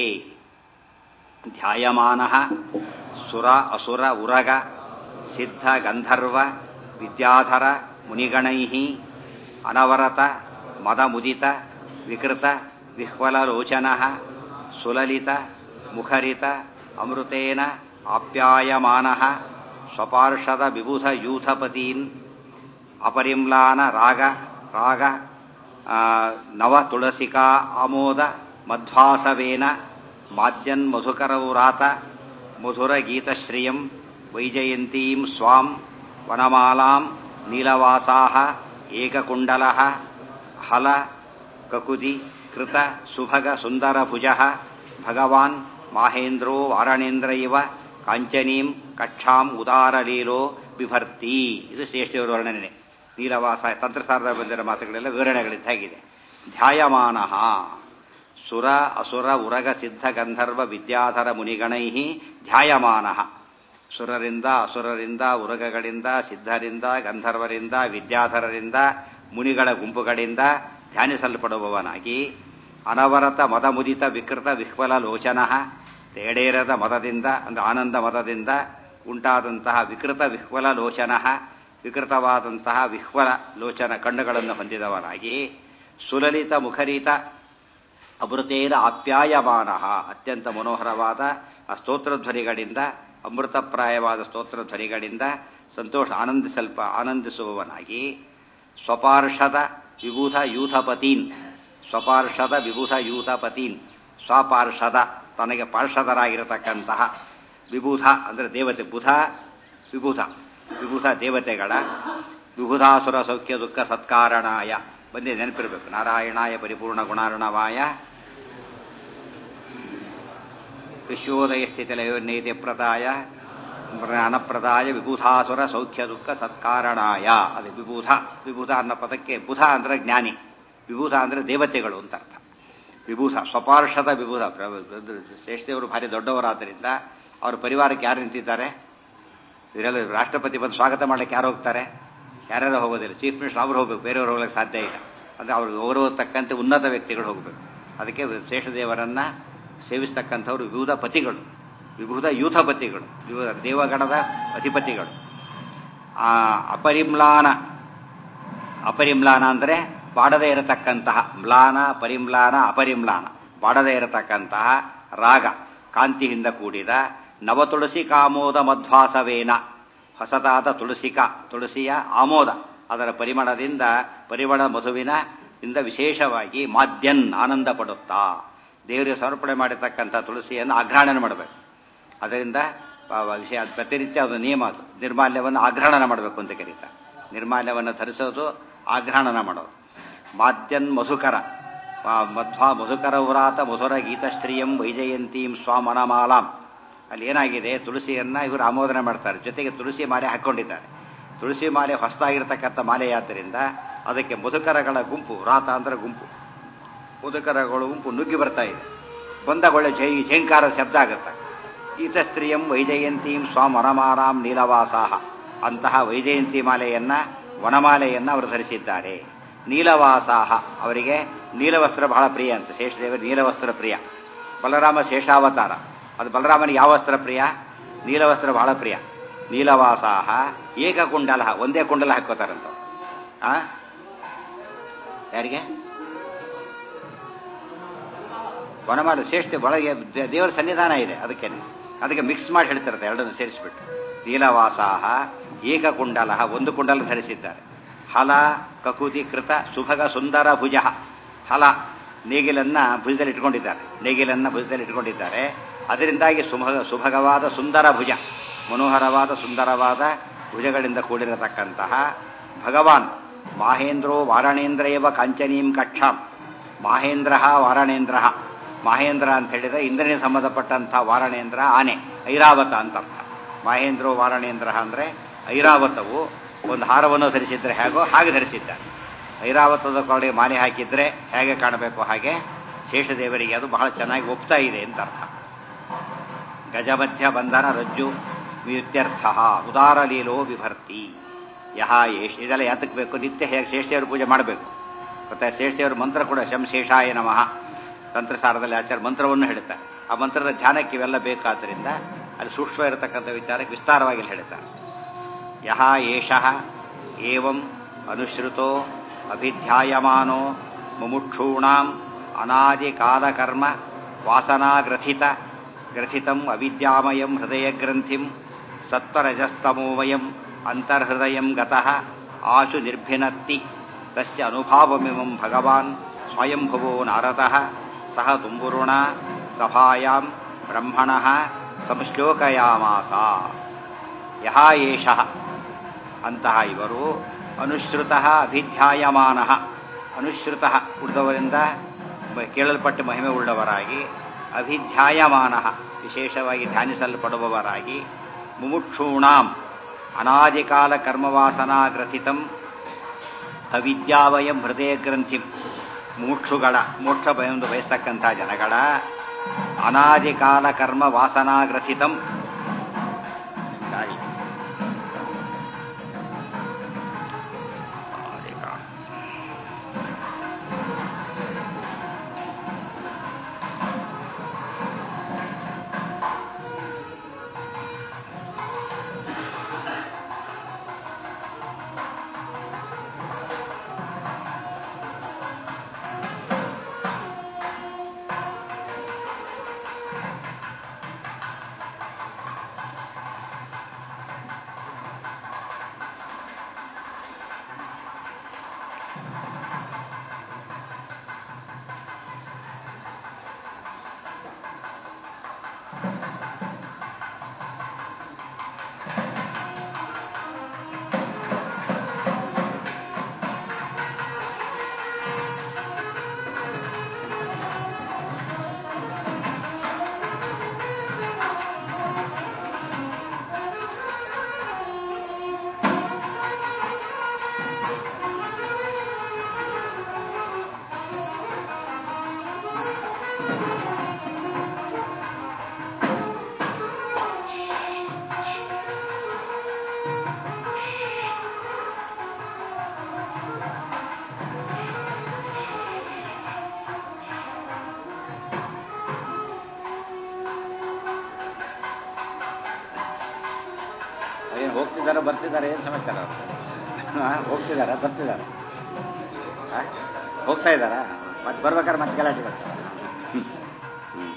A: ಧ್ಯಾಯಮಾನ ಸುರ ಅಸುರ ಉರಗ ಸಿದ್ಧ ಗಂಧರ್ವ ವಿದ್ಯಾಧರ ಮುನಿಗಣೈ ಅನವರತ ಮದಮುದಿತ ವಿಕೃತ ವಿಹ್ವಲಲೋಚನ ಸುಲಲಿತ ಮುಖರಿತ ಅಮೃತೇನ ಆಪ್ಯಾಯಮಾನ ಸ್ವಪಾರ್ಷದ ವಿಬುಧ ಯೂಥಪತೀನ್ ಅಪರಿಮ್ಲಾನ ರಾಗ ರಾಗ ನವ ತುಳಸಿಕಾ ಆಮೋದ ಮಧ್ವಾಸವೇನ ಮಾದ್ಯನ್ ಮಧುಕರೌರಾತ ಮಧುರ ಗೀತಶ್ರಿಯಂ ವೈಜಯಂತೀಂ ಸ್ವಾಂ ವನಮಾಲಾಂ ನೀಲವಾಸಾ ಏಕಕುಂಡಲ ಹಲ ಕಕುದಿ ಕೃತ ಸುಭಗ ಸುಂದರ ಭುಜ ಭಗವಾನ್ ಮಾಹೇಂದ್ರೋ ವಾರಣೇಂದ್ರ ಇವ ಕಾಂಚನೀಂ ಕಕ್ಷಾಂ ಉದಾರಲೀಲೋ ಬಿಭರ್ತಿ ಇದು ಶ್ರೇಷ್ಠಿಯವರ ವರ್ಣನೆ ನೀಲವಾಸ ತಂತ್ರಸಾರದ ಬಂದಿರೋ ಮಾತುಗಳೆಲ್ಲ ವಿವರಣೆಗಳಿದ್ದಾಗಿದೆ ಧ್ಯಾಯಮಾನ ಸುರ ಅಸುರ ಉರಗ ಸಿದ್ಧ ಗಂಧರ್ವ ವಿದ್ಯಾಧರ ಮುನಿಗಣೈ ಧ್ಯಾಯಮಾನ ಸುರರಿಂದ ಅಸುರರಿಂದ ಉರಗಗಳಿಂದ ಸಿದ್ಧರಿಂದ ಗಂಧರ್ವರಿಂದ ವಿದ್ಯಾಧರರಿಂದ ಮುನಿಗಳ ಗುಂಪುಗಳಿಂದ ಧ್ಯಾನಿಸಲ್ಪಡುವವನಾಗಿ ಅನವರತ ಮದಮುದಿತ ವಿಕೃತ ವಿಹ್ವಲ ಲೋಚನ ತೇಡೇರದ ಮದದಿಂದ ಅಂದ್ರೆ ಆನಂದ ಮದದಿಂದ ಉಂಟಾದಂತಹ ವಿಕೃತ ವಿಹ್ವಲ ಲೋಚನ ವಿಕೃತವಾದಂತಹ ವಿಹ್ವಲ ಲೋಚನ ಕಣ್ಣುಗಳನ್ನು ಹೊಂದಿದವನಾಗಿ ಸುಲಲಿತ ಮುಖರಿತ ಅಮೃತೇನ ಆಪ್ಯಾಯಮಾನ ಅತ್ಯಂತ ಮನೋಹರವಾದ ಆ ಸ್ತೋತ್ರಧ್ವನಿಗಳಿಂದ ಅಮೃತಪ್ರಾಯವಾದ ಸ್ತೋತ್ರಧ್ವನಿಗಳಿಂದ ಸಂತೋಷ ಆನಂದಿಸಲ್ಪ ಆನಂದಿಸುವವನಾಗಿ ಸ್ವಪಾರ್ಷದ ವಿಭೂತ ಯೂಥಪತೀನ್ ಸ್ವಪಾರ್ಷದ ವಿಭೂತ ಯೂಥಪತೀನ್ ಸ್ವಪಾರ್ಷದ ತನಗೆ ಪಾರ್ಷದರಾಗಿರತಕ್ಕಂತಹ ವಿಭೂತ ಅಂದರೆ ದೇವತೆ ಬುಧ ವಿಭೂತ ವಿಭೂತ ದೇವತೆಗಳ ವಿಭುಧಾಸುರ ಸೌಖ್ಯ ದುಃಖ ಸತ್ಕಾರಣಾಯ ಬಂದೇ ನೆನಪಿರಬೇಕು ನಾರಾಯಣಾಯ ಪರಿಪೂರ್ಣ ಗುಣಾರ್ಣವಾಯ ವಿಶ್ವೋದಯ ಸ್ಥಿತಿಲಯೋನ್ನೈತಿ ಪ್ರದಾಯ ಜ್ಞಾನಪ್ರದಾಯ ವಿಭೂಧಾಸುರ ಸೌಖ್ಯ ದುಃಖ ಸತ್ಕಾರಣಾಯ ಅದು ವಿಭೂಧ ವಿಭೂಧ ಅನ್ನೋ ಪದಕ್ಕೆ ಬುಧ ಅಂದ್ರೆ ಜ್ಞಾನಿ ವಿಭೂಧ ಅಂದ್ರೆ ದೇವತೆಗಳು ಅಂತ ಅರ್ಥ ವಿಭೂಧ ಸ್ವಪಾರ್ಷದ ವಿಭೂಧ ಶ್ರೇಷ್ಠದೇವರು ಭಾರಿ ದೊಡ್ಡವರಾದ್ದರಿಂದ ಅವ್ರ ಪರಿವಾರಕ್ಕೆ ಯಾರು ನಿಂತಿದ್ದಾರೆ ಇವರೆಲ್ಲ ರಾಷ್ಟ್ರಪತಿ ಬಂದು ಸ್ವಾಗತ ಮಾಡಲಿಕ್ಕೆ ಯಾರು ಹೋಗ್ತಾರೆ ಯಾರ್ಯಾರು ಹೋಗೋದಿಲ್ಲ ಚೀಫ್ ಮಿನಿಸ್ಟರ್ ಅವ್ರು ಹೋಗ್ಬೇಕು ಬೇರೆಯವ್ರು ಹೋಗ್ಲಿಕ್ಕೆ ಸಾಧ್ಯ ಇಲ್ಲ ಅಂದ್ರೆ ಅವ್ರಿಗೆ ಗೌರವ ತಕ್ಕಂತೆ ಉನ್ನತ ವ್ಯಕ್ತಿಗಳು ಹೋಗಬೇಕು ಅದಕ್ಕೆ ಶೇಷದೇವರನ್ನ ಸೇವಿಸ್ತಕ್ಕಂಥವ್ರು ವಿವಿಧ ಪತಿಗಳು ವಿವಿಧ ಯೂಥಪತಿಗಳು ವಿವಿಧ ದೇವಗಣದ ಅಧಿಪತಿಗಳು ಆ ಅಪರಿಮ್ಲಾನ ಅಪರಿಮ್ಲಾನ ಅಂದರೆ ಬಾಡದೇ ಇರತಕ್ಕಂತಹ ಮ್ಲಾನ ಪರಿಮ್ಲಾನ ಅಪರಿಮ್ಲಾನ ಬಾಡದೇ ಇರತಕ್ಕಂತಹ ರಾಗ ಕಾಂತಿಯಿಂದ ಕೂಡಿದ ನವ ತುಳಸಿ ಕಾಮೋದ ಮಧ್ವಾಸವೇನ ಹೊಸದಾದ ತುಳಸಿಕ ತುಳಸಿಯ ಆಮೋದ ಅದರ ಪರಿಮಳದಿಂದ ಪರಿಮಳ ಮಧುವಿನ ಇಂದ ವಿಶೇಷವಾಗಿ ಮಾದ್ಯನ್ ಆನಂದ ಪಡುತ್ತಾ ದೇವರಿಗೆ ಸಮರ್ಪಣೆ ಮಾಡಿರ್ತಕ್ಕಂಥ ತುಳಸಿಯನ್ನು ಆಘ್ರಾಣನೆ ಮಾಡಬೇಕು ಅದರಿಂದ ವಿಷಯ ಪ್ರತಿನಿತ್ಯ ಅದು ನಿಯಮ ಅದು ನಿರ್ಮಾಲ್ಯವನ್ನು ಆಘ್ರಾಣನ ಮಾಡಬೇಕು ಅಂತ ಕರೀತಾರೆ ನಿರ್ಮಾಲ್ಯವನ್ನು ಧರಿಸೋದು ಆಘ್ರಾಣನ ಮಾಡೋದು ಮಾದ್ಯನ್ ಮಧುಕರ ಮಧ್ವಾ ಮಧುಕರ ಉರಾತ ಮಧುರ ಗೀತಶ್ರೀಯಂ ವೈಜಯಂತೀಂ ಸ್ವಾಮನಮಾಲಾಂ ಅಲ್ಲಿ ಏನಾಗಿದೆ ತುಳಸಿಯನ್ನ ಇವರು ಆಮೋದನೆ ಮಾಡ್ತಾರೆ ಜೊತೆಗೆ ತುಳಸಿ ಮಾಲೆ ಹಾಕೊಂಡಿದ್ದಾರೆ ತುಳಸಿ ಮಾಲೆ ಹೊಸದಾಗಿರ್ತಕ್ಕಂಥ ಮಾಲೆಯಾದ್ದರಿಂದ ಅದಕ್ಕೆ ಮಧುಕರಗಳ ಗುಂಪು ರಾತ ಅಂದ್ರೆ ಗುಂಪು ಮಧುಕರಗಳ ಗುಂಪು ನುಗ್ಗಿ ಬರ್ತಾ ಇದೆ ಬಂದಗೊಳ್ಳೆ ಜೈ ಝೇಂಕಾರ ಶಬ್ದ ಆಗುತ್ತೆ ಈತ ಸ್ತ್ರೀಯಂ ವೈಜಯಂತೀಂ ಸ್ವಾಮನಮಾರಾಂ ನೀಲವಾಸಾಹ ಅಂತಹ ವೈಜಯಂತಿ ಮಾಲೆಯನ್ನ ವನಮಾಲೆಯನ್ನ ಅವರು ಧರಿಸಿದ್ದಾರೆ ನೀಲವಾಸಾಹ ಅವರಿಗೆ ನೀಲವಸ್ತ್ರ ಬಹಳ ಪ್ರಿಯ ಅಂತ ಶೇಷದೇವರು ನೀಲವಸ್ತ್ರ ಪ್ರಿಯ ಬಲರಾಮ ಶೇಷಾವತಾರ ಅದು ಬಲರಾಮನಿಗೆ ಯಾವ ವಸ್ತ್ರ ಪ್ರಿಯ ನೀಲವಸ್ತ್ರ ಬಹಳ ಪ್ರಿಯ ನೀಲವಾಸಾಹ ಏಕಕುಂಡಲ ಒಂದೇ ಕುಂಡಲ ಹಾಕೋತಾರಂತ ಆ ಯಾರಿಗೆ ವನಮಾಲ ಶ್ರೇಷ್ಠ ಒಳಗೆ ದೇವರ ಸನ್ನಿಧಾನ ಇದೆ ಅದಕ್ಕೇನೆ ಅದಕ್ಕೆ ಮಿಕ್ಸ್ ಮಾಡಿ ಹೇಳ್ತಿರುತ್ತೆ ಎರಡನ್ನು ಸೇರಿಸ್ಬಿಟ್ಟು ನೀಲವಾಸಾಹ ಏಕಕುಂಡಲ ಒಂದು ಕುಂಡಲ ಧರಿಸಿದ್ದಾರೆ ಹಲ ಕಕುತಿ ಕೃತ ಸುಭಗ ಸುಂದರ ಭುಜ ಹಲ ನೇಗಿಲನ್ನ ಭುಜದಲ್ಲಿ ಇಟ್ಕೊಂಡಿದ್ದಾರೆ ನೇಗಿಲನ್ನ ಭುಜದಲ್ಲಿ ಇಟ್ಕೊಂಡಿದ್ದಾರೆ ಅದರಿಂದಾಗಿ ಸುಭಗ ಸುಭಗವಾದ ಸುಂದರ ಭುಜ ಮನೋಹರವಾದ ಸುಂದರವಾದ ಭುಜಗಳಿಂದ ಕೂಡಿರತಕ್ಕಂತಹ ಭಗವಾನ್ ಮಾಹೇಂದ್ರೋ ವಾರಣೇಂದ್ರ ಇವ ಕಾಂಚನೀಂ ಕಕ್ಷಾಂ ಮಾಹೇಂದ್ರ ವಾರಣೇಂದ್ರ ಮಾಹೇಂದ್ರ ಅಂತ ಹೇಳಿದ್ರೆ ಇಂದ್ರನಿಗೆ ಸಂಬಂಧಪಟ್ಟಂತಹ ವಾರಣೇಂದ್ರ ಆನೆ ಐರಾವತ ಅಂತ ಅರ್ಥ ಮಹೇಂದ್ರೋ ವಾರಣೇಂದ್ರ ಅಂದರೆ ಐರಾವತವು ಒಂದು ಹಾರವನ್ನು ಧರಿಸಿದ್ರೆ ಹೇಗೋ ಹಾಗೆ ಧರಿಸಿದ್ದ ಐರಾವತದ ಕೊರಳಿಗೆ ಮಾಲೆ ಹಾಕಿದ್ರೆ ಹೇಗೆ ಕಾಣಬೇಕು ಹಾಗೆ ಶೇಷದೇವರಿಗೆ ಅದು ಬಹಳ ಚೆನ್ನಾಗಿ ಒಪ್ತಾ ಇದೆ ಅಂತ ಅರ್ಥ ಗಜಮಧ್ಯ ಬಂಧನ ರಜ್ಜು ವ್ಯುತ್ಯರ್ಥ ಉದಾರ ಲೀಲೋ ವಿಭರ್ತಿ ಯಹ ಯೇಷ್ ಇದೆಲ್ಲ ಯಾತಕ್ಕೆ ಬೇಕು ನಿತ್ಯ ಹೇಗೆ ಶೇಷದೇವ್ರ ಪೂಜೆ ಮಾಡಬೇಕು ಮತ್ತೆ ಶೇಷದೇವ್ರ ಮಂತ್ರ ಕೂಡ ಶಂ ಶೇಷಾಯ ನಮಃ ತಂತ್ರಸಾರದಲ್ಲಿ ಆಚಾರ ಮಂತ್ರವನ್ನು ಹೇಳುತ್ತಾರೆ ಆ ಮಂತ್ರದ ಧ್ಯಾನಕ್ಕೆ ಇವೆಲ್ಲ ಬೇಕಾದ್ದರಿಂದ ಅಲ್ಲಿ ಸೂಕ್ಷ್ಮ ಇರತಕ್ಕಂಥ ವಿಚಾರಕ್ಕೆ ವಿಸ್ತಾರವಾಗಿ ಇಲ್ಲಿ ಹೇಳ್ತಾರೆ ಯಹ ಏಷಃ ಏವಂ ಅನುಶ್ರುತೋ ಅಭಿಧ್ಯಾಯಮಾನೋ ಮುಮುಕ್ಷೂಣಾಂ ಅನಾದಿ ಕಾಲಕರ್ಮ ವಾಸನಾಗ್ರಥಿತ ಗ್ರಥಿತಂ ಅವಿದ್ಯಾಮಯಂ ಹೃದಯಗ್ರಂಥಿಂ ಸತ್ವರಜಸ್ತಮೋಮಯಂ ಅಂತರ್ಹೃದಯಂ ಗತಃ ಆಶು ನಿರ್ಭಿನತ್ತಿ ತಸ್ಯ ಅನುಭಾವಮಿಮಂ ಭಗವಾನ್ ಸ್ವಯಂಭುವೋ ನಾರದಃ ಸಹ ತುಂಬುರುಣ ಸಭಾಯಾಂ ಬ್ರಹ್ಮಣಃ ಸಂಶ್ಲೋಕಯಾಮಾಸ ಯಹ ಏಷಃ ಅಂತಹ ಇವರು ಅನುಶ್ರುತ ಅಭಿಧ್ಯಾಯಮಾನ ಅನುಶ್ರುತ ಉಳಿದವರಿಂದ ಕೇಳಲ್ಪಟ್ಟ ಮಹಿಮೆ ಉಳ್ಳವರಾಗಿ ಅಭಿಧ್ಯಾಯಮಾನ ವಿಶೇಷವಾಗಿ ಧ್ಯಾನಿಸಲ್ಪಡುವವರಾಗಿ ಮುಮುಕ್ಷೂಣಾಂ ಅನಾದಿಕಾಲ ಕರ್ಮವಾಸನಾಗ್ರಥಿತಂ ಅವಿದ್ಯಾವಯಂ ಹೃದಯ ಗ್ರಂಥಿ ಮುಮುಕ್ಷುಗಳ ಮೋಕ್ಷ ಎಂದು ಬಯಸ್ತಕ್ಕಂಥ ಜನಗಳ ಅನಾದಿಕಾಲ ಕರ್ಮ ವಾಸನಾಗ್ರಥಿತಂ ಗಾಳಿ ಅನಾದಿಕಾಲ ಏನು ಹೋಗ್ತಿದ್ದಾರೆ ಬರ್ತಿದ್ದಾರೆ ಏನು ಸಮಾಚಾರ ಅವ್ರು? ಹಾ, ಹೋಗ್ತಿದ್ದಾರೆ ಬರ್ತಿದ್ದಾರೆ ಹಾ? ಹೋಗ್ತಾ ಇದ್ದಾರಾ ಮತ್ತೆ ಬರ್ಬೇಕಾದ್ರೆ ಮತ್ತೆ ಗಲಾಟೆ ಬರ್ತಾರೆ ಹ್ಮ್. ಹ್ಮ್.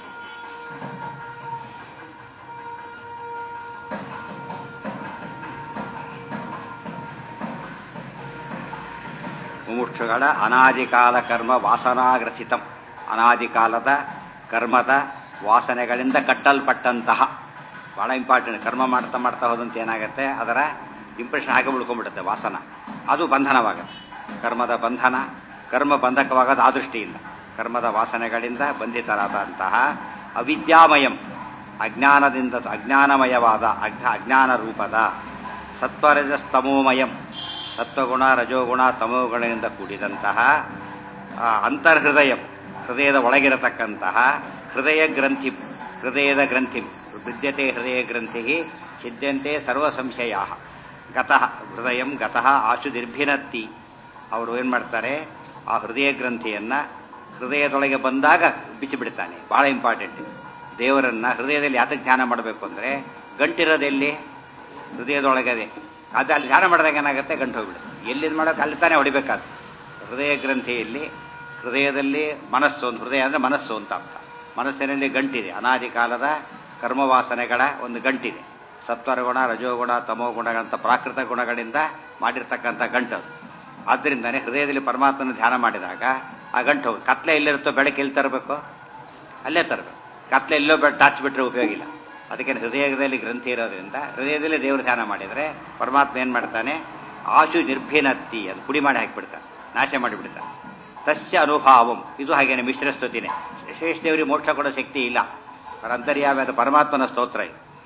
A: ಮುಮುಕ್ಷುಗಳ ಅನಾದಿಕಾಲ ಕರ್ಮ ವಾಸನಾಗ್ರಥಿತಂ ಅನಾದಿಕಾಲದ ಕರ್ಮದ ವಾಸನೆಗಳಿಂದ ಕಟ್ಟಲ್ಪಟ್ಟಂತಹ ಬಹಳ ಇಂಪಾರ್ಟೆಂಟ್ ಕರ್ಮ ಮಾಡ್ತಾ ಮಾಡ್ತಾ ಹೋದಂತೆ ಏನಾಗುತ್ತೆ ಅದರ ಇಂಪ್ರೆಷನ್ ಹಾಗೆ ಉಳ್ಕೊಂಡ್ಬಿಡುತ್ತೆ ವಾಸನ ಅದು ಬಂಧನವಾಗುತ್ತೆ ಕರ್ಮದ ಬಂಧನ ಕರ್ಮ ಬಂಧಕವಾಗೋದು ಆ ದೃಷ್ಟಿಯಿಂದ ಕರ್ಮದ ವಾಸನೆಗಳಿಂದ ಬಂಧಿತರಾದಂತಹ ಅವಿದ್ಯಾಮಯಂ ಅಜ್ಞಾನದಿಂದ ಅಜ್ಞಾನಮಯವಾದ ಅಜ್ಞ ಅಜ್ಞಾನ ರೂಪದ ಸತ್ವರಜಸ್ತಮೋಮಯಂ ಸತ್ವಗುಣ ರಜೋಗುಣ ತಮೋಗುಣದಿಂದ ಕೂಡಿದಂತಹ ಆ, ಅಂತರ್ಹೃದಯ ಹೃದಯದ ಒಳಗಿರತಕ್ಕಂತಹ ಹೃದಯ ಗ್ರಂಥಿ ಹೃದಯದ ಗ್ರಂಥಿ ವಿದ್ಯತೆ ಹೃದಯ ಗ್ರಂಥಿ ಸಿದ್ಧಂತೆ ಸರ್ವ ಸಂಶಯ ಗತಃ ಹೃದಯಂ ಗತಃ ಆಶು ನಿರ್ಭಿನತ್ತಿ ಅವರು ಏನು ಮಾಡ್ತಾರೆ ಆ ಹೃದಯ ಗ್ರಂಥಿಯನ್ನ ಹೃದಯದೊಳಗೆ ಬಂದಾಗ ಬಿಚ್ಚಿಬಿಡ್ತಾನೆ ಬಹಳ ಇಂಪಾರ್ಟೆಂಟ್ ದೇವರನ್ನ ಹೃದಯದಲ್ಲಿ ಯಾತಕ್ಕೆ ಧ್ಯಾನ ಮಾಡಬೇಕು ಅಂದ್ರೆ ಗಂಟಿರೋದೆಲ್ಲಿ ಹೃದಯದೊಳಗದೆ ಅದು ಅಲ್ಲಿ ಧ್ಯಾನ ಮಾಡಿದಾಗ ಏನಾಗುತ್ತೆ ಗಂಟು ಹೋಗ್ಬಿಡುತ್ತೆ ಎಲ್ಲಿಂದ ಮಾಡೋಕೆ ಅಲ್ಲಿ ತಾನೇ ಹೊಡಿಬೇಕಾದ ಹೃದಯ ಗ್ರಂಥಿಯಲ್ಲಿ ಹೃದಯದಲ್ಲಿ ಮನಸ್ಸು ಒಂದು ಹೃದಯ ಅಂದ್ರೆ ಮನಸ್ಸು ಅಂತ ಅರ್ಥ ಮನಸ್ಸಿನಲ್ಲಿ ಗಂಟಿದೆ ಅನಾದಿ ಕಾಲದ ಕರ್ಮವಾಸನೆಗಳ ಒಂದು ಗಂಟಿದೆ ಸತ್ವರಗುಣ ರಜೋಗುಣ ತಮೋಗುಣಗಳಂತ ಪ್ರಾಕೃತ ಗುಣಗಳಿಂದ ಮಾಡಿರ್ತಕ್ಕಂಥ ಗಂಟು ಅದು ಆದ್ದರಿಂದನೇ ಹೃದಯದಲ್ಲಿ ಪರಮಾತ್ಮನ ಧ್ಯಾನ ಮಾಡಿದಾಗ ಆ ಗಂಟು ಹೋಗಿ ಕತ್ಲೆ ಎಲ್ಲಿರುತ್ತೋ ಬೆಳಕು ಎಲ್ಲಿ ತರಬೇಕು ಅಲ್ಲೇ ತರಬೇಕು ಕತ್ಲೆ ಎಲ್ಲೋ ಬೆಳ ಟಾಚ್ ಬಿಟ್ರೆ ಉಪಯೋಗ ಇಲ್ಲ ಅದಕ್ಕೆ ಹೃದಯದಲ್ಲಿ ಗ್ರಂಥಿ ಇರೋದ್ರಿಂದ ಹೃದಯದಲ್ಲಿ ದೇವರು ಧ್ಯಾನ ಮಾಡಿದರೆ ಪರಮಾತ್ಮ ಏನ್ ಮಾಡ್ತಾನೆ ಆಶು ನಿರ್ಭಿನತ್ತಿ ಅದು ಪುಡಿ ಮಾಡಿ ಹಾಕಿಬಿಡ್ತಾನೆ ನಾಶ ಮಾಡಿಬಿಡ್ತಾನೆ ತಸ್ಯ ಅನುಭಾವಂ ಇದು ಹಾಗೇನೆ ಮಿಶ್ರ ಸ್ತುತಿನೇ ಶೇಷ ದೇವರಿಗೆ ಮೋಕ್ಷ ಕೊಡೋ ಶಕ್ತಿ ಇಲ್ಲ ಅವರ ಅಂತರ್ಯಾವ್ಯಾದ ಪರಮಾತ್ಮನ ಸ್ತೋತ್ರ ಇದು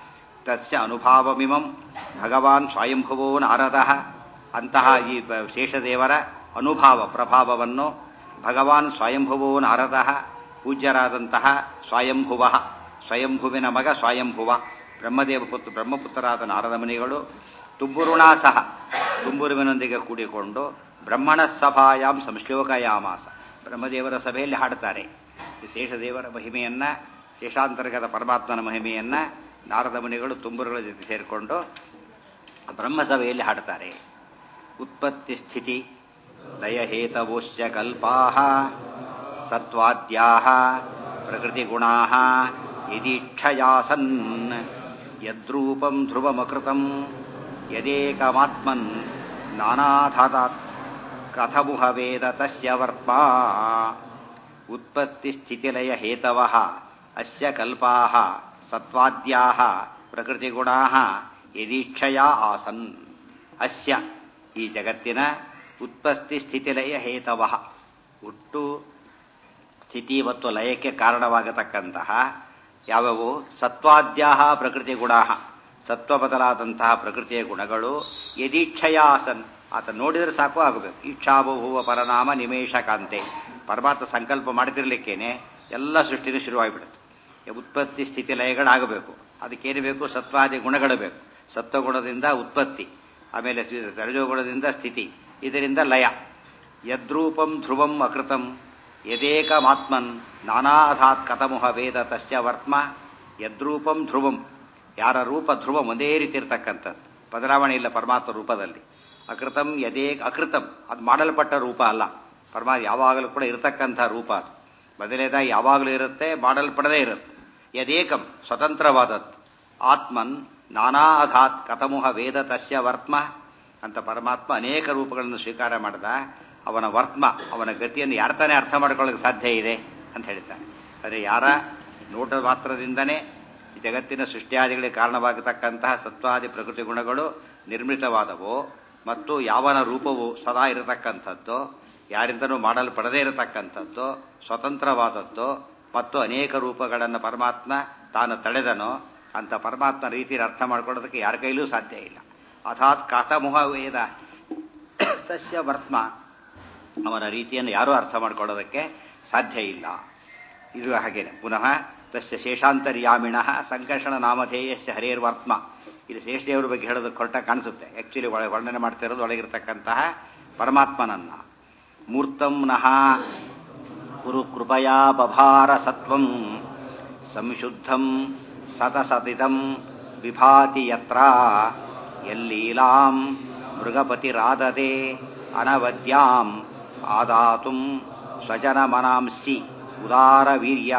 A: ತಸ್ಯ ಅನುಭಾವಮಿಮಂ ಭಗವಾನ್ ಸ್ವಯಂಭುವೋ ನಾರದಃ ಅಂತಹ ಈ ಬ- ಶೇಷದೇವರ ಅನುಭಾವ ಪ್ರಭಾವವನ್ನು ಭಗವಾನ್ ಸ್ವಯಂಭುವೋ ನಾರದಃ ಪೂಜ್ಯರಾದಂತಹ ಸ್ವಯಂಭುವ ಸ್ವಯಂಭುವಿನ ಮಗ ಸ್ವಯಂಭುವ ಬ್ರಹ್ಮದೇವ ಪುತ್ರ ಬ್ರಹ್ಮಪುತ್ರರಾದ ನಾರದ ಮುನಿಗಳು ತುಂಬುರುಣಾ ಸಹ ತುಂಬುರುವಿನೊಂದಿಗೆ ಕೂಡಿಕೊಂಡು ಬ್ರಹ್ಮಣ ಸಭಾಯಾಂ ಸಂಶ್ಲೋಕಯಾಮಾಸ ಬ್ರಹ್ಮದೇವರ ಸಭೆಯಲ್ಲಿ ಹಾಡುತ್ತಾರೆ ಈ ಶೇಷದೇವರ ಮಹಿಮೆಯನ್ನ ಶೇಷಾಂತರ್ಗತ ಪರಮಾತ್ಮನ ಮಹಿಮೆಯನ್ನ ನಾರದ ಮುನಿಗಳು ತುಂಬುರುಗಳ ಜೊತೆ ಸೇರಿಕೊಂಡು ಬ್ರಹ್ಮಸಭೆಯಲ್ಲಿ ಹಾಡುತ್ತಾರೆ ಉತ್ಪತ್ತಿ ಸ್ಥಿತಿ ಲಯಹೇತವೋಶ್ಚ ಕಲ್ಪಾ ಸತ್ವಾದ್ಯಾ ಪ್ರಕೃತಿಗುಣಾ ಯದೀಕ್ಷಯಾಸನ್ ಯದ್ರೂಪಂ ಧ್ರುವಮಕೃತಂ ಯದೇಕಮಾತ್ಮನ್ ನಾನಾಧಾತಾತ್ ಕಥಮುಹ ವೇದ ತಸ್ಯ ವರ್ತ್ಮಾ ಉತ್ಪತ್ತಿಸ್ಥಿತಿಲಯ ಹೇತವ ಅಸ್ಯ ಕಲ್ಪಾ ಸತ್ವಾದ್ಯಾ ಪ್ರಕೃತಿಗುಣಾ ಯದೀಕ್ಷಯ ಆಸನ್ ಅಸ್ಯ ಈ ಜಗತ್ತಿನ ಉತ್ಪತ್ತಿ ಸ್ಥಿತಿಲಯ ಹೇತವ ಹುಟ್ಟು ಸ್ಥಿತಿ ಮತ್ತು ಲಯಕ್ಕೆ ಕಾರಣವಾಗತಕ್ಕಂತಹ ಯಾವ್ಯಾವು ಸತ್ವಾದ್ಯಾಹ ಪ್ರಕೃತಿ ಗುಣ ಸತ್ವ ಬದಲಾದಂತಹ ಪ್ರಕೃತಿಯ ಗುಣಗಳು ಯದೀಕ್ಷಯ ಆಸನ್ ಆತ ನೋಡಿದ್ರೆ ಸಾಕು ಆಗಬೇಕು ಇಚ್ಛಾಬಹುವ ಪರನಾಮ ನಿಮೇಶ ಕಾಂತೆ ಪರಮಾತ್ಮ ಸಂಕಲ್ಪ ಮಾಡ್ತಿರ್ಲಿಕ್ಕೇನೆ ಎಲ್ಲ ಸೃಷ್ಟಿನೂ ಶುರುವಾಗಿಬಿಡುತ್ತೆ ಈ ಉತ್ಪತ್ತಿ ಸ್ಥಿತಿ ಲಯಗಳಾಗಬೇಕು ಅದಕ್ಕೇನು ಬೇಕು ಸತ್ವಾದಿ ಗುಣಗಳು ಬೇಕು ಸತ್ವಗುಣದಿಂದ ಉತ್ಪತ್ತಿ ಆಮೇಲೆ ರಜೋಗುಣದಿಂದ ಸ್ಥಿತಿ ಇದರಿಂದ ಲಯ ಯದ್ರೂಪಂ ಧ್ರುವಂ ಅಕೃತಂ ಯದೇಕಮಾತ್ಮನ್ ನಾನಾಧಾತ್ ಕಥಮುಹ ವೇದ ತಸ್ಯ ವರ್ತ್ಮ ಯದ್ರೂಪಂ ಧ್ರುವಂ ಯಾರ ರೂಪ ಧ್ರುವ ಒಂದೇ ರೀತಿ ಇರತಕ್ಕಂಥದ್ದು ಬದಲಾವಣೆ ಇಲ್ಲ ಪರಮಾತ್ಮ ರೂಪದಲ್ಲಿ ಅಕೃತಂ ಯದೇಕ ಅಕೃತಂ ಅದು ಮಾಡಲ್ಪಟ್ಟ ರೂಪ ಅಲ್ಲ ಪರಮಾತ್ಮ ಯಾವಾಗಲೂ ಕೂಡ ಇರತಕ್ಕಂಥ ರೂಪ ಅದು ಬದಲೇದಾಗಿ ಯಾವಾಗಲೂ ಇರುತ್ತೆ ಮಾಡಲ್ಪಡದೇ ಇರುತ್ತೆ ಯದೇಕಂ ಸ್ವತಂತ್ರವಾದದ್ದು ಆತ್ಮನ್ ನಾನಾ ಅಧಾತ್ ಕಥಮುಹ ವೇದ ತಸ್ಯ ವರ್ತ್ಮ ಅಂತ ಪರಮಾತ್ಮ ಅನೇಕ ರೂಪಗಳನ್ನು ಸ್ವೀಕಾರ ಮಾಡಿದ ಅವನ ವರ್ತ್ಮ ಅವನ ಗತಿಯನ್ನು ಯಾರ ತಾನೇ ಅರ್ಥ ಮಾಡ್ಕೊಳ್ಳೋಕೆ ಸಾಧ್ಯ ಇದೆ ಅಂತ ಹೇಳ್ತಾನೆ ಆದರೆ ಯಾರ ನೋಟ ಮಾತ್ರದಿಂದನೇ ಈ ಜಗತ್ತಿನ ಸೃಷ್ಟಿಯಾದಿಗಳಿಗೆ ಕಾರಣವಾಗತಕ್ಕಂತಹ ಸತ್ವಾದಿ ಪ್ರಕೃತಿ ಗುಣಗಳು ನಿರ್ಮಿತವಾದವು ಮತ್ತು ಯಾವನ ರೂಪವು ಸದಾ ಇರತಕ್ಕಂಥದ್ದು ಯಾರಿಂದನೂ ಮಾಡಲ್ಪಡದೇ ಇರತಕ್ಕಂಥದ್ದು ಸ್ವತಂತ್ರವಾದದ್ದು ಮತ್ತು ಅನೇಕ ರೂಪಗಳನ್ನು ಪರಮಾತ್ಮ ತಾನು ತಳೆದನೋ ಅಂತ ಪರಮಾತ್ಮ ರೀತಿಯಲ್ಲಿ ಅರ್ಥ ಮಾಡ್ಕೊಳ್ಳೋದಕ್ಕೆ ಯಾರ ಕೈಲೂ ಸಾಧ್ಯ ಇಲ್ಲ ಅರ್ಥಾತ್ ಕಾತಮುಹ ವೇದ ತಸ್ಯ ವರ್ತ್ಮ ಅವನ ರೀತಿಯನ್ನು ಯಾರೂ ಅರ್ಥ ಮಾಡ್ಕೊಳ್ಳೋದಕ್ಕೆ ಸಾಧ್ಯ ಇಲ್ಲ ಇದು ಹಾಗೇನೆ ಪುನಃ ತಸ್ಯ ಶೇಷಾಂತರ್ಯಾಮಿಣ ಸಂಕರ್ಷಣ ನಾಮಧೇಯಸ್ಯ ಹರೇರ್ವಾತ್ಮ ಇದು ಶೇಷದೇವರ ಬಗ್ಗೆ ಹೇಳೋದಕ್ಕೆ ಹೊರಟ ಕಾಣಿಸುತ್ತೆ ಆಕ್ಚುಲಿ ವರ್ಣನೆ ಮಾಡ್ತಿರೋದು ಒಳಗಿರ್ತಕ್ಕಂತಹ ಪರಮಾತ್ಮನನ್ನ ಮೂರ್ತಂ ನಃ ಕುರು ಕೃಪಯಾ ಬಭಾರ ಸತ್ವಂ ಸಂಶುದ್ಧಂ ಸತಸತಿತಂ ವಿಭಾತಿ ಯತ್ರ ಯಲ್ಲೀಲಾಂ ಮೃಗಪತಿರಾದದೆ ಅನವದ್ಯಾಂ ಆದಾತುಂ ಸ್ವಜನಮನಾಂಸಿ ಉದಾರವೀರ್ಯ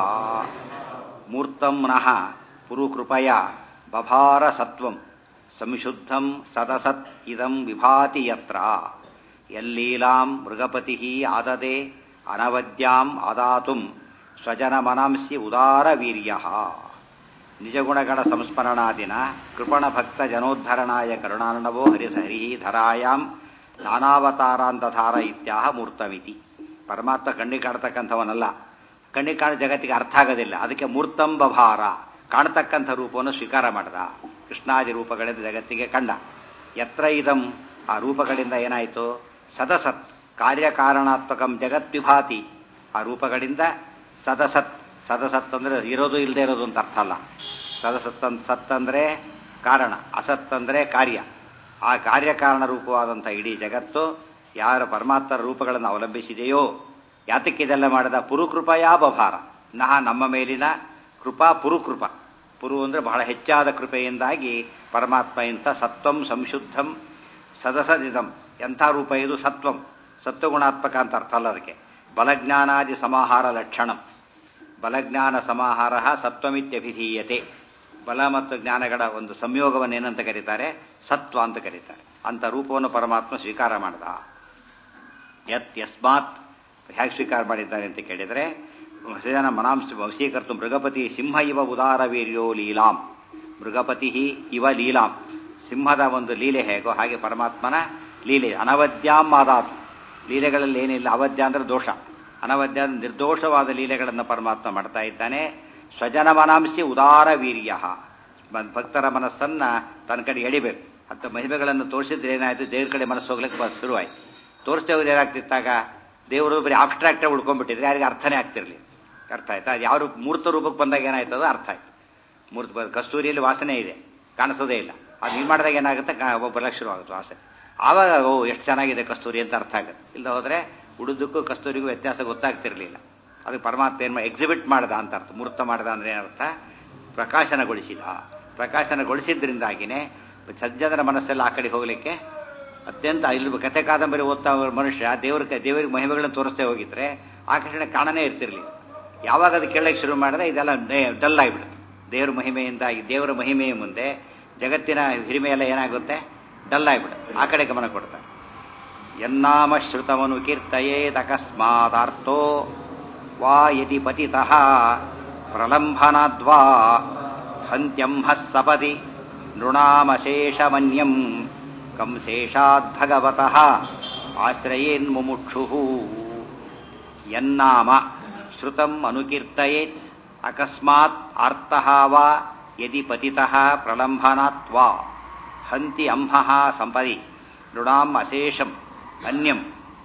A: ಮೂರ್ತಂ ನಃ ಪುರುಕೃಪಯ ಬಭಾರ ಸತ್ವಂ ಸಂಶುದ್ಧಂ ಸದಸತ್ ಇದಂ ವಿಭಾತಿ ಯತ್ರ ಯಲ್ಲೀಲಾಂ ಮೃಗಪತಿ ಆದದೆ ಅನವದ್ಯಾಂ ಆದಾತುಂ ಸ್ವಜನಮನಾಂಸಿ ಉದಾರವೀರ್ಯ ನಿಜಗುಣಗಣ ಸಂಸ್ಮರಣಾದಿನ ಕೃಪಣ ಭಕ್ತ ಜನೋದ್ಧರಣಾಯ ಕರುಣಾರ್ಣವೋ ಹರಿಹರಿ ಧರಾಯಾಂ ನಾನಾವತಾರಾಂತಧಾರ ಇತ್ಯಾಹ ಮೂರ್ತಮಿತಿ ಪರಮಾತ್ಮ ಕಣ್ಣಿಗೆ ಕಾಣತಕ್ಕಂಥವನಲ್ಲ ಕಣ್ಣಿಗೆ ಕಾಣ ಜಗತ್ತಿಗೆ ಅರ್ಥ ಆಗೋದಿಲ್ಲ ಅದಕ್ಕೆ ಮೂರ್ತಂ ಬಭಾರ ಕಾಣತಕ್ಕಂಥ ರೂಪವನ್ನು ಸ್ವೀಕಾರ ಮಾಡಿದ ಕೃಷ್ಣಾದಿ ರೂಪಗಳಿಂದ ಜಗತ್ತಿಗೆ ಕಂಡ ಯತ್ರ ಇದಂ ಆ ರೂಪಗಳಿಂದ ಏನಾಯಿತು ಸದಸತ್ ಕಾರ್ಯಕಾರಣಾತ್ಮಕಂ ಜಗತ್ ವಿಭಾತಿ ಆ ರೂಪಗಳಿಂದ ಸದಸತ್ ಸದಸತ್ ಅಂದ್ರೆ ಇರೋದು ಇಲ್ಲದೆ ಇರೋದು ಅಂತ ಅರ್ಥ ಅಲ್ಲ ಸದಸತ್ ಅಂತ ಸತ್ ಅಂದ್ರೆ ಕಾರಣ ಅಸತ್ ಅಂದ್ರೆ ಕಾರ್ಯ ಆ ಕಾರ್ಯಕಾರಣ ರೂಪವಾದಂಥ ಇಡೀ ಜಗತ್ತು ಯಾರ ಪರಮಾತ್ಮರ ರೂಪಗಳನ್ನು ಅವಲಂಬಿಸಿದೆಯೋ ಯಾತಕ್ಕಿದೆಲ್ಲ ಮಾಡಿದ ಪುರುಕೃಪಯಾ ಬಭಾರ ನಹ ನಮ್ಮ ಮೇಲಿನ ಕೃಪಾ ಪುರುಕೃಪ ಪುರು ಅಂದ್ರೆ ಬಹಳ ಹೆಚ್ಚಾದ ಕೃಪೆಯಿಂದಾಗಿ ಪರಮಾತ್ಮ ಇಂಥ ಸತ್ವಂ ಸಂಶುದ್ಧಂ ಸದಸದಿದಂ ಎಂಥ ರೂಪ ಇದು ಸತ್ವಂ ಸತ್ವಗುಣಾತ್ಮಕ ಅಂತ ಅರ್ಥ ಅಲ್ಲ ಅದಕ್ಕೆ ಬಲಜ್ಞಾನಾದಿ ಸಮಾಹಾರ ಲಕ್ಷಣಂ ಬಲಜ್ಞಾನ ಸಮಾಹಾರ ಸತ್ವಮಿತ್ಯಭಿಧೀಯತೆ ಬಲ ಮತ್ತು ಜ್ಞಾನಗಳ ಒಂದು ಸಂಯೋಗವನ್ನು ಏನಂತ ಕರೀತಾರೆ ಸತ್ವ ಅಂತ ಕರೀತಾರೆ ಅಂತ ರೂಪವನ್ನು ಪರಮಾತ್ಮ ಸ್ವೀಕಾರ ಮಾಡಿದ ಯತ್ ಯಸ್ಮಾತ್ ಹೇಗೆ ಸ್ವೀಕಾರ ಮಾಡಿದ್ದಾರೆ ಅಂತ ಕೇಳಿದರೆ ಜನ ಮನಾಂಶ ವಶೀಕರ್ತು ಮೃಗಪತಿ ಸಿಂಹ ಇವ ಉದಾರ ವೀರ್ಯೋ ಲೀಲಾಂ ಮೃಗಪತಿ ಇವ ಲೀಲಾಂ ಸಿಂಹದ ಒಂದು ಲೀಲೆ ಹೇಗೋ ಹಾಗೆ ಪರಮಾತ್ಮನ ಲೀಲೆ ಅನವದ್ಯಾಂ ಆದಾತು ಲೀಲೆಗಳಲ್ಲಿ ಏನಿಲ್ಲ ಅವಧ್ಯ ಅಂದ್ರೆ ದೋಷ ಅನವಧ್ಯ ನಿರ್ದೋಷವಾದ ಲೀಲೆಗಳನ್ನು ಪರಮಾತ್ಮ ಮಾಡ್ತಾ ಇದ್ದಾನೆ ಸ್ವಜನ ಮನಾಂಸಿ ಉದಾರ ವೀರ್ಯ ಬ- ಭಕ್ತರ ಮನಸ್ಸನ್ನ ತನ್ನ ಕಡೆ ಎಳಿಬೇಕು ಅಂತ ಮಹಿಮೆಗಳನ್ನು ತೋರಿಸಿದ್ರೆ ಏನಾಯ್ತು ದೇವ್ರ ಕಡೆ ಮನಸ್ಸು ಹೋಗ್ಲಿಕ್ಕೆ ಬ- ಶುರುವಾಯ್ತು ತೋರಿಸ್ತೇ ಹೋದ್ರೆ ಏನಾಗ್ತಿತ್ತಾಗ ದೇವರು ಬರೀ ಆಬ್ಸ್ಟ್ರಾಕ್ಟ್ ಉಳ್ಕೊಂಡ್ಬಿಟ್ಟಿದ್ರೆ ಯಾರಿಗೆ ಅರ್ಥನೇ ಆಗ್ತಿರ್ಲಿ ಅರ್ಥ ಆಯ್ತಾ ಅದು ಯಾವ ರೂಪ- ಮೂರ್ತ ರೂಪಕ್ಕೆ ಬಂದಾಗ ಏನಾಯ್ತು ಅದು ಅರ್ಥ ಆಯ್ತು ಮೂರ್ತ ಬ- ಕಸ್ತೂರಿಯಲ್ಲಿ ವಾಸನೆ ಇದೆ ಕಾಣಿಸೋದೇ ಇಲ್ಲ ಅದು ನೀವು ಮಾಡಿದಾಗ ಏನಾಗುತ್ತೆ ಕಾ- ಒಬ್ಬ ಬರ್ಲಕ್ಕೆ ಶುರುವಾಗುತ್ತೆ ವಾಸನೆ ಆವಾಗ ಓ ಎಷ್ಟು ಚೆನ್ನಾಗಿದೆ ಕಸ್ತೂರಿ ಅಂತ ಅರ್ಥ ಆಗುತ್ತೆ ಇಲ್ಲ ಹೋದ್ರೆ ಉಡುದಕ್ಕೂ ಕಸ್ತೂರಿಗೂ ವ್ಯತ್ಯಾಸ ಗೊತ್ತಾಗ್ತಿರ್ಲಿಲ್ಲ ಅದು ಪರಮಾತ್ಮ ಏನು ಎಕ್ಸಿಬಿಟ್ ಮಾಡ್ದ ಅಂತ ಅರ್ಥ ಮೂರ್ತ ಮಾಡ್ದ ಅಂದ್ರೆ ಏನರ್ಥ ಪ್ರಕಾಶನಗೊಳಿಸಿದ ಪ್ರಕಾಶನಗೊಳಿಸಿದ್ರಿಂದಾಗಿನೇ ಸಜ್ಜನರ ಮನಸ್ಸೆಲ್ಲ ಆ ಕಡೆ ಹೋಗ್ಲಿಕ್ಕೆ ಅತ್ಯಂತ ಇಲ್ಲಿ ಕಥೆ ಕಾದಂಬರಿ ಓದ್ತಾ ಹೋಗೋ ಮನುಷ್ಯ ದೇವ್ರ ದೇವರಿಗೆ ಮಹಿಮೆಗಳನ್ನು ತೋರಿಸ್ತೇ ಹೋಗಿದ್ರೆ ಆಕರ್ಷಣೆ ಕಾಣನೇ ಇರ್ತಿರ್ಲಿಲ್ಲ ಯಾವಾಗ ಅದು ಕೇಳಕ್ಕೆ ಶುರು ಮಾಡಿದ್ರೆ ಇದೆಲ್ಲ ಡಲ್ ಆಗಿಬಿಡುತ್ತೆ ದೇವರ ಮಹಿಮೆಯಿಂದಾಗಿ ದೇವರ ಮಹಿಮೆಯ ಮುಂದೆ ಜಗತ್ತಿನ ಹಿರಿಮೆ ಎಲ್ಲ ಏನಾಗುತ್ತೆ ಡಲ್ ಆಗಿಬಿಡುತ್ತೆ ಆ ಕಡೆ ಗಮನ ಕೊಡ್ತಾರೆ ಯನ್ನಾಮ ಶ್ರುತಮನು ಕೀರ್ತಯೇದಕಸ್ಮಾದಾರ್ಥೋ ವಾ ಯದಿ ಪತಿತಃ ಪ್ರಲಂಭನಾದ್ವಾ ಹಂತ್ಯಂಹ ಸಪದಿ ನೃಣಾಮಶೇಷಮನ್ಯಂ ಕಂಶೇಷಾದ್ಭಗವತಃ ಆಶ್ರಯೇನ್ಮುಮುಕ್ಷು ಯನ್ನಾಮ ಶ್ರುತಂ ಅನುಕೀರ್ತಯೇತ್ ಅಕಸ್ಮಾತ್ ಆರ್ತಃ ವಾ ಯದಿ ಪತಿತಃ ಪ್ರಲಂಭನಾತ್ ವಾ ಹಂತಿ ಅಂಹಃ ಸಂಪದಿ ನೃಣಾಂ ಅಶೇಷಂ ಅನ್ಯಂ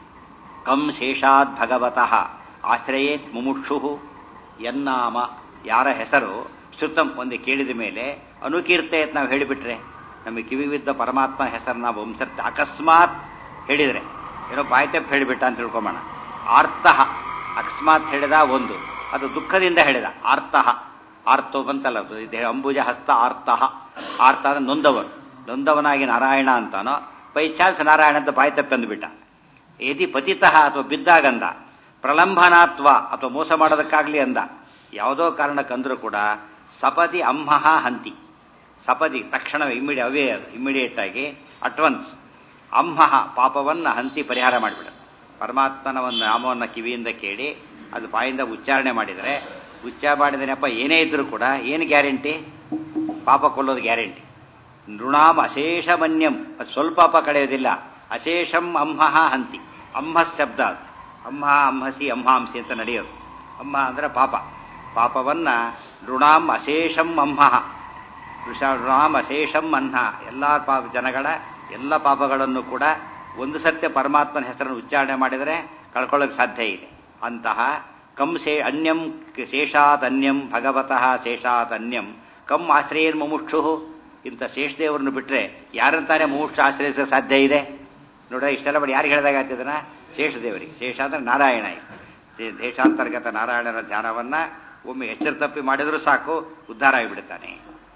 A: ಕಂ ಶೇಷಾದ್ ಭಗವತಃ ಆಶ್ರಯೇತ್ ಮುಮುಕ್ಷು ಯನ್ನಾಮ ಯಾರ ಹೆಸರು ಶ್ರುತಂ ಒಂದು ಕೇಳಿದ ಮೇಲೆ ಅನುಕೀರ್ತೆಯತ್ ನಾವು ಹೇಳಿಬಿಟ್ರೆ ನಮಗೆ ಕಿವಿವಿದ್ದ ಪರಮಾತ್ಮ ಹೆಸರು ನಾವು ಒಂದ್ಸರ್ತಿ ಅಕಸ್ಮಾತ್ ಹೇಳಿದ್ರೆ ಏನೋ ಬಾಯ್ತಪ್ಪ ಹೇಳಿಬಿಟ್ಟ ಅಂತ ತಿಳ್ಕೊಂಬೋಣ ಆರ್ತಃ ಅಕಸ್ಮಾತ್ ಹೇಳಿದ ಒಂದು ಅದು ದುಃಖದಿಂದ ಹೇಳಿದ ಆರ್ತಃ ಆರ್ತೋ ಬಂತಲ್ಲ ಅದು ಇದು ಅಂಬುಜ ಹಸ್ತ ಆರ್ತಃ ಆರ್ತ ಅಂದ್ರೆ ನೊಂದವನು ನೊಂದವನಾಗಿ ನಾರಾಯಣ ಅಂತಾನೋ ಬೈ ಚಾನ್ಸ್ ನಾರಾಯಣ ಅಂತ ಬಾಯ್ತಪ್ಪ ಅಂದ್ಬಿಟ್ಟ ಯದಿ ಪತಿತಃ ಅಥವಾ ಬಿದ್ದಾಗಂದ ಪ್ರಲಂಬನಾತ್ವ ಅಥವಾ ಮೋಸ ಮಾಡೋದಕ್ಕಾಗ್ಲಿ ಅಂದ ಯಾವುದೋ ಕಾರಣಕ್ಕಂದ್ರೂ ಕೂಡ ಸಪದಿ ಅಂಹಃ ಹಂತಿ ಸಪದಿ ತಕ್ಷಣ ಇಮ್ಮಿಡಿ ಅವೇ ಇಮ್ಮಿಡಿಯೇಟ್ ಆಗಿ ಅಟ್ವನ್ಸ್ ಅಂಹಃ ಪಾಪವನ್ನ ಹಂತಿ ಪರಿಹಾರ ಮಾಡಿಬಿಡ ಪರಮಾತ್ಮನ ಒಂದು ನಾಮವನ್ನು ಕಿವಿಯಿಂದ ಕೇಳಿ ಅದು ಬಾಯಿಂದ ಉಚ್ಚಾರಣೆ ಮಾಡಿದರೆ ಉಚ್ಚಾರ ಮಾಡಿದನಪ್ಪ ಏನೇ ಇದ್ರೂ ಕೂಡ ಏನು ಗ್ಯಾರಂಟಿ ಪಾಪ ಕೊಲ್ಲೋದು ಗ್ಯಾರಂಟಿ ನೃಣಾಂ ಅಶೇಷ ಮನ್ಯಂ ಅದು ಸ್ವಲ್ಪ ಪಾಪ ಕಳೆಯೋದಿಲ್ಲ ಅಶೇಷಂ ಅಂಹಃ ಹಂತಿ ಅಂಹ ಶಬ್ದ ಅದು ಅಂಹ ಅಂಹಸಿ ಅಂಹಾಂಸಿ ಅಂತ ನಡೆಯೋದು ಅಂಹ ಅಂದ್ರೆ ಪಾಪ ಪಾಪವನ್ನ ಋಣಾಂ ಅಶೇಷಂ ಅಂಹಃ ಋಷ ಋಣಾಂ ಅಶೇಷಂ ಅನ್ಹ ಎಲ್ಲ ಪಾಪ ಜನಗಳ ಎಲ್ಲ ಪಾಪಗಳನ್ನು ಕೂಡ ಒಂದು ಸತ್ಯ ಪರಮಾತ್ಮನ ಹೆಸರನ್ನು ಉಚ್ಚಾರಣೆ ಮಾಡಿದರೆ ಕಳ್ಕೊಳ್ಳೋಕೆ ಸಾಧ್ಯ ಇದೆ ಅಂತಹ ಕಂ ಶೇ ಅನ್ಯಂ ಶೇಷಾತ್ ಅನ್ಯಂ ಭಗವತಃ ಶೇಷಾತ್ ಅನ್ಯಂ ಕಂ ಆಶ್ರಯೇನ್ ಮುಮುಕ್ಷು ಇಂಥ ಶೇಷದೇವರನ್ನು ಬಿಟ್ಟರೆ ಯಾರಂತಾನೆ ಮುಮುಕ್ಷ ಆಶ್ರಯಿಸೋ ಸಾಧ್ಯ ಇದೆ ನೋಡ ಇಷ್ಟೆಲ್ಲ ಮಾಡಿ ಯಾರಿಗೆ ಹೇಳಿದಾಗ ಆಗ್ತಿದನ ಶೇಷದೇವರಿಗೆ ಶೇಷ ಅಂದ್ರೆ ನಾರಾಯಣ ಇದೆ ದೇಶಾಂತರ್ಗತ ನಾರಾಯಣನ ಧ್ಯಾನವನ್ನ ಒಮ್ಮೆ ಎಚ್ಚರ ತಪ್ಪಿ ಮಾಡಿದರೂ ಸಾಕು ಉದ್ಧಾರ ಆಗಿಬಿಡ್ತಾನೆ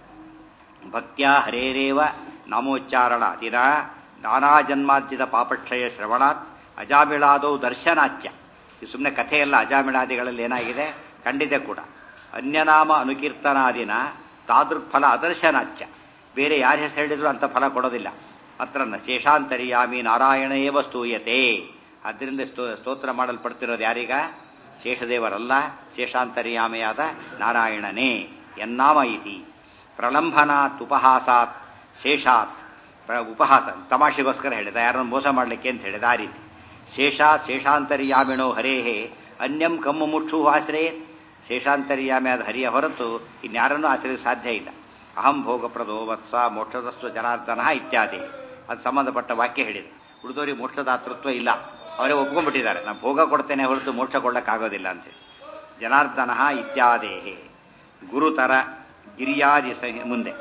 A: ಭಕ್ತ್ಯ ಹರೇರೇವ ನಾಮೋಚ್ಚಾರಣ ದಿನ ನಾನಾ ಜನ್ಮಾರ್ಜಿತ ಪಾಪಕ್ಷಯ ಶ್ರವಣಾತ್ ಅಜಾಮಿಳಾದೌ ದರ್ಶನಾಚ್ಯ ಇದು ಸುಮ್ಮನೆ ಕಥೆಯಲ್ಲ ಅಜಾಮಿಳಾದಿಗಳಲ್ಲಿ ಏನಾಗಿದೆ ಖಂಡಿತ ಕೂಡ ಅನ್ಯನಾಮ ಅನುಕೀರ್ತನಾದಿನ ತಾದೃಕ್ಫಲ ಅದರ್ಶನಾಚ್ಯ ಬೇರೆ ಯಾರ ಹೆಸರು ಹೇಳಿದ್ರು ಅಂತ ಫಲ ಕೊಡೋದಿಲ್ಲ ಅತ್ರನ್ನ ಶೇಷಾಂತರಿಯಾಮಿ ನಾರಾಯಣ ಏವ ಸ್ತೂಯತೆ ಅದರಿಂದ ಸ್ತೋತ್ರ ಮಾಡಲ್ಪಡ್ತಿರೋದು ಯಾರೀಗ ಶೇಷದೇವರಲ್ಲ ಶೇಷಾಂತರ್ಯಾಮಿಯಾದ ನಾರಾಯಣನೇ ಎನ್ನಾಮ ಇತಿ ಪ್ರಲಂಬನಾತ್ ಉಪಹಾಸಾತ್ ಶೇಷಾತ್ ಉಪಹಾಸ ತಮಾಷೆಗೋಸ್ಕರ ಹೇಳಿದ ಯಾರನ್ನು ಮೋಸ ಮಾಡಲಿಕ್ಕೆ ಅಂತ ಹೇಳಿದ ಆ ರೀತಿ ಶೇಷ ಶೇಷಾಂತರ್ಯಾಮಿಣೋ ಹರೇಹೇ ಅನ್ಯಂ ಕಮ್ಮು ಮುಚ್ಚು ಆಶ್ರಯ ಶೇಷಾಂತರ್ಯಾಮಿಯಾದ ಹರಿಯ ಹೊರತು ಇನ್ಯಾರನ್ನೂ ಆಶ್ರಯ ಸಾಧ್ಯ ಇಲ್ಲ ಅಹಂ ಭೋಗಪ್ರದೋ ವತ್ಸ ಮೋಕ್ಷದಸ್ತು ಜನಾರ್ದನ ಇತ್ಯಾದಿ ಅದು ಸಂಬಂಧಪಟ್ಟ ವಾಕ್ಯ ಹೇಳಿದೆ ಉಳಿದವರಿಗೆ ಮೋಕ್ಷದಾತೃತ್ವ ಇಲ್ಲ ಅವರೇ ಒಪ್ಕೊಂಡ್ಬಿಟ್ಟಿದ್ದಾರೆ ನಾನು ಭೋಗ ಕೊಡ್ತೇನೆ ಹೊರತು ಮೋಕ್ಷ ಕೊಡಕ್ಕಾಗೋದಿಲ್ಲ ಅಂತ ಜನಾರ್ದನ ಇತ್ಯಾದೇಹೇ ಗುರುತರ ಗಿರಿಯಾದಿ ಸಹ ಮುಂದೆ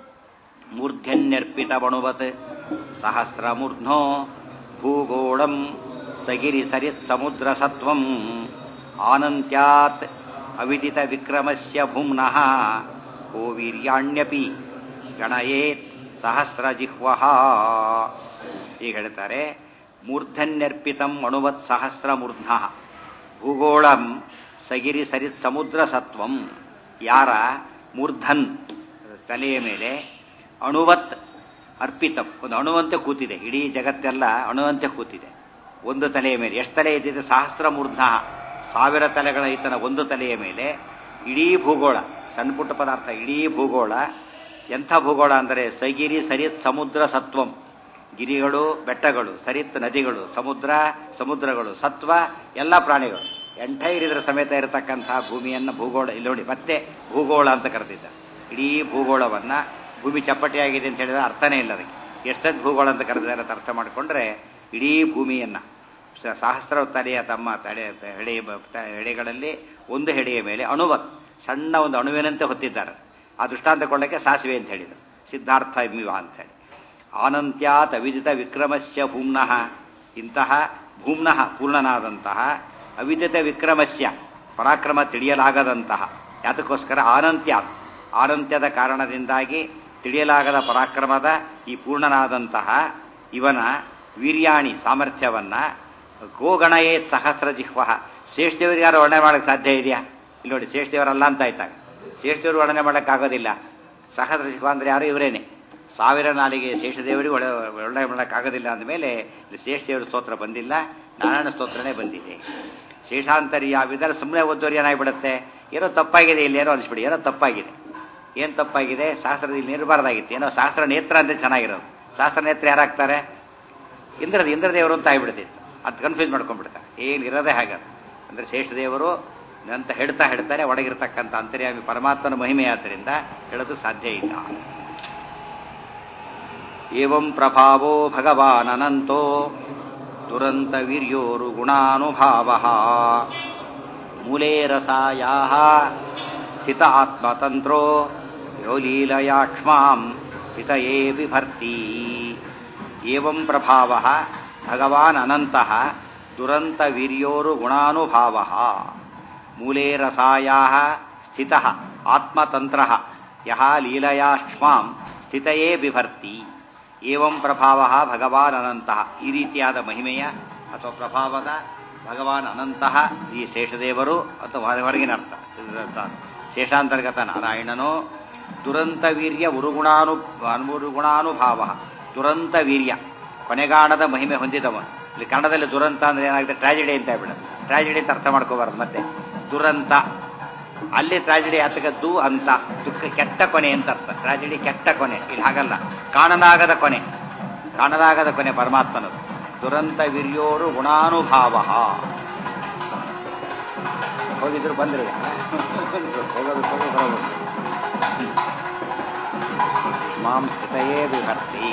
A: ಮೂರ್ಧನ್ಯರ್ಪಿತ ಬಣುವತ್ ಸಹಸ್ರಮೂರ್ಧ್ನೋ ಭೂಗೋಳಂ ಸಗಿರಿ ಸರಿತ್ ಸಮುದ್ರ ಸತ್ವಂ ಆನಂತ್ಯಾತ್ ಅವಿದಿತ ವಿಕ್ರಮಸ್ಯ ಭುಮ್ನಃ ಕೋ ವೀರ್ಯಾಣ್ಯಪಿ ಗಣಯೇತ್ ಸಹಸ್ರ ಜಿಹ್ವಹ ಈಗ ಹೇಳ್ತಾರೆ ಮೂರ್ಧನ್ಯರ್ಪಿತಂ ಅಣುವತ್ ಸಹಸ್ರ ಮೂರ್ಧ್ನ ಭೂಗೋಳಂ ಸಗಿರಿ ಸರಿತ್ ಸಮುದ್ರ ಸತ್ವಂ ಯಾರ ಮೂರ್ಧನ್ ತಲೆಯ ಮೇಲೆ ಅಣುವತ್ ಅರ್ಪಿತಂ ಒಂದು ಅಣುವಂತೆ ಕೂತಿದೆ ಇಡೀ ಜಗತ್ತೆಲ್ಲ ಅಣುವಂತೆ ಕೂತಿದೆ ಒಂದು ತಲೆಯ ಮೇಲೆ ಎಷ್ಟು ತಲೆ ಇದ್ದಿದೆ ಸಹಸ್ರ ಮೂರ್ಧ ಸಾವಿರ ತಲೆಗಳ ಈತನ ಒಂದು ತಲೆಯ ಮೇಲೆ ಇಡೀ ಭೂಗೋಳ ಸಣ್ಣ ಪುಟ್ಟ ಪದಾರ್ಥ ಇಡೀ ಭೂಗೋಳ ಎಂಥ ಭೂಗೋಳ ಅಂದರೆ ಸಗಿರಿ ಸರಿತ್ ಸಮುದ್ರ ಸತ್ವಂ ಗಿರಿಗಳು ಬೆಟ್ಟಗಳು ಸರಿತ್ ನದಿಗಳು ಸಮುದ್ರ ಸಮುದ್ರಗಳು ಸತ್ವ ಎಲ್ಲ ಪ್ರಾಣಿಗಳು ಎಂಟೈರ್ ಇದರ ಸಮೇತ ಇರತಕ್ಕಂತಹ ಭೂಮಿಯನ್ನು ಭೂಗೋಳ ಇಲ್ಲಿ ನೋಡಿ ಮತ್ತೆ ಭೂಗೋಳ ಅಂತ ಕರೆದಿದ್ದ ಇಡೀ ಭೂಗೋಳವನ್ನ ಭೂಮಿ ಚಪ್ಪಟೆಯಾಗಿದೆ ಅಂತ ಹೇಳಿದ್ರೆ ಅರ್ಥನೇ ಇಲ್ಲ ಅದಕ್ಕೆ ಎಷ್ಟೊಂದು ಭೂಗೋಳ ಅಂತ ಕರೆದಿದ್ದಾರೆ ಅಂತ ಅರ್ಥ ಮಾಡಿಕೊಂಡ್ರೆ ಇಡೀ ಭೂಮಿಯನ್ನ ಸ- ಸಹಸ್ರ ತಲೆಯ ತಮ್ಮ ತಲೆ ಹೆಡೆ ಹೆಡೆಗಳಲ್ಲಿ ಒಂದು ಹೆಡೆಯ ಮೇಲೆ ಅಣುವತ್ ಸಣ್ಣ ಒಂದು ಅಣುವಿನಂತೆ ಹೊತ್ತಿದ್ದಾರೆ ಆ ದೃಷ್ಟಾಂತ ಕೊಳ್ಳಕ್ಕೆ ಸಾಸಿವೆ ಅಂತ ಹೇಳಿದರು ಸಿದ್ಧಾರ್ಥ ಇಮಿವ ಅಂತ ಹೇಳಿ ಆನಂತ್ಯಾತ್ ಅವಿದಿತ ವಿಕ್ರಮಸ್ಯ ಭೂಮ್ನಃ ಇಂತಹ ಭೂಮ್ನಃ ಪೂರ್ಣನಾದಂತಹ ಅವಿದಿತ ವಿಕ್ರಮಸ್ಯ ಪರಾಕ್ರಮ ತಿಳಿಯಲಾಗದಂತಹ ಯಾತಕ್ಕೋಸ್ಕರ ಆನಂತ್ಯಾತ್ ಆನಂತ್ಯದ ಕಾರಣದಿಂದಾಗಿ ತಿಳಿಯಲಾಗದ ಪರಾಕ್ರಮದ ಈ ಪೂರ್ಣನಾದಂತಹ ಇವನ ವೀರ್ಯಾಣಿ ಸಾಮರ್ಥ್ಯವನ್ನ ಗೋಗಣಯೇತ್ ಸಹಸ್ರ ಜಿಹ್ವ ಶೇಷದೇವರಿಗೆ ಯಾರು ವರ್ಣನೆ ಮಾಡಕ್ಕೆ ಸಾಧ್ಯ ಇದೆಯಾ ಇಲ್ಲಿ ನೋಡಿ ಶೇಷದೇವರಲ್ಲ ಅಂತ ಆಯ್ತಾಗ ಶೇಷದೇವರು ವರ್ಣನೆ ಮಾಡೋಕ್ಕಾಗೋದಿಲ್ಲ ಸಹಸ್ರ ಜಿಹ್ವ ಅಂದ್ರೆ ಯಾರು ಇವರೇನೆ ಸಾವಿರ ನಾಲಿಗೆ ಶೇಷದೇವರಿಗೆ ಒಳ್ಳೆ ಒಳ್ಳೆ ಮಾಡೋಕ್ಕಾಗೋದಿಲ್ಲ ಅಂದಮೇಲೆ ಇಲ್ಲಿ ಶೇಷದೇವರ ಸ್ತೋತ್ರ ಬಂದಿಲ್ಲ ನಾರಾಯಣ ಸ್ತೋತ್ರನೇ ಬಂದಿದೆ ಶೇಷಾಂತರಿ ಯಾವಿದ್ರೆ ಸುಮ್ಮನೆ ಓದೋರು ಏನಾಗ್ಬಿಡುತ್ತೆ ಏನೋ ತಪ್ಪಾಗಿದೆ ಇಲ್ಲಿ ಏನೋ ಅನಿಸ್ಬಿಡಿ ಏನೋ ತಪ್ಪಾಗಿದೆ ಏನು ತಪ್ಪಾಗಿದೆ ಶಾಸ್ತ್ರದಲ್ಲಿ ಇರಬಾರ್ದಾಗಿತ್ತು ಏನೋ ಶಾಸ್ತ್ರ ನೇತ್ರ ಅಂದ್ರೆ ಚೆನ್ನಾಗಿರೋದು ಶಾಸ್ತ್ರ ನೇತ್ರ ಯಾರಾಗ್ತಾರೆ ಇಂದ್ರದ ಇಂದ್ರದೇವರು ಅಂತ ಆಗ್ಬಿಡ್ತಿತ್ತು ಅದು ಕನ್ಫ್ಯೂಸ್ ಮಾಡ್ಕೊಂಡ್ಬಿಡ್ತಾರೆ ಏನು ಇರೋದೇ ಹಾಗದು ಅಂದ್ರೆ ಶೇಷದೇವರು ಅಂತ ಹೇಳ್ತಾ ಹೇಳ್ತಾನೆ ಒಳಗಿರ್ತಕ್ಕಂಥ ಅಂತರ್ಯಾಮಿ ಪರಮಾತ್ಮನ ಮಹಿಮೆ ಆದ್ದರಿಂದ ಹೇಳೋದು ಸಾಧ್ಯ ಇಲ್ಲ ಏವಂ ಪ್ರಭಾವೋ ಭಗವಾನ್ ಅನಂತೋ ದುರಂತ ವೀರ್ಯೋರು ಗುಣಾನುಭಾವ ಮೂಲೇ ರಸಾಯಾ ಸ್ಥಿತ ಆತ್ಮತಂತ್ರೋ ಯೋ ಲೀಲಯಾಕ್ಷ್ಮಾಂ ಸ್ಥಿತ ಏ ಬಿಭರ್ತಿ ಏವಂ ಪ್ರಭಾವ ಭಗವಾನ್ ಅನಂತಃ ದುರಂತ ವೀರ್ಯೋರು ಗುಣಾನುಭಾವ ಮೂಲೇ ರಸಾಯಾ ಸ್ಥಿತ ಆತ್ಮತಂತ್ರ ಯಹ ಲೀಲಯಾಕ್ಷ್ಮಾಂ ಸ್ಥಿತಯೇ ಬಿಭರ್ತಿ ಏವಂ ಪ್ರಭಾವ ಭಗವಾನ್ ಅನಂತಃ ಈ ರೀತಿಯಾದ ಮಹಿಮೆಯ ಅಥವಾ ಪ್ರಭಾವದ ಭಗವಾನ್ ಅನಂತಃ ಈ ಶೇಷದೇವರು ಅಥವಾ ಹೊರಗಿನ ಅರ್ಥ ಶೇಷಾಂತರ್ಗತ ನಾರಾಯಣನು ದುರಂತ ವೀರ್ಯ ಉರುಗುಣಾನು ಉರುಗುಣಾನುಭಾವ ದುರಂತ ವೀರ್ಯ ಕೊನೆಗಾಣದ ಮಹಿಮೆ ಹೊಂದಿದವನು ಇಲ್ಲಿ ಕನ್ನಡದಲ್ಲಿ ದುರಂತ ಅಂದ್ರೆ ಏನಾಗುತ್ತೆ ಟ್ರಾಜಿಡಿ ಅಂತ ಹೇಳ್ಬಿಡೋದು ಟ್ರಾಜಿಡಿ ಅಂತ ಅರ್ಥ ಮಾಡ್ಕೋಬಾರ್ದು ಮತ್ತೆ ದುರಂತ ಅಲ್ಲಿ ಟ್ರಾಜಿಡಿ ಆತಕ ದು ಅಂತ ದುಃಖ ಕೆಟ್ಟ ಕೊನೆ ಅಂತ ಅರ್ಥ ಟ್ರಾಜಿಡಿ ಕೆಟ್ಟ ಕೊನೆ ಇಲ್ಲಿ ಹಾಗಲ್ಲ ಕಾಣಲಾಗದ ಕೊನೆ ಕಾಣಲಾಗದ ಕೊನೆ ಪರಮಾತ್ಮನದು ದುರಂತ ವೀರ್ಯೋರು ಗುಣಾನುಭಾವ ಹೋಗಿದ್ರು ಬಂದ್ರಿ ಹೋಗೋದು ಹೋಗೋದು ಬರೋದು ಮಾಂ ಸ್ಥಿತಯೇ ವಿಭರ್ತಿ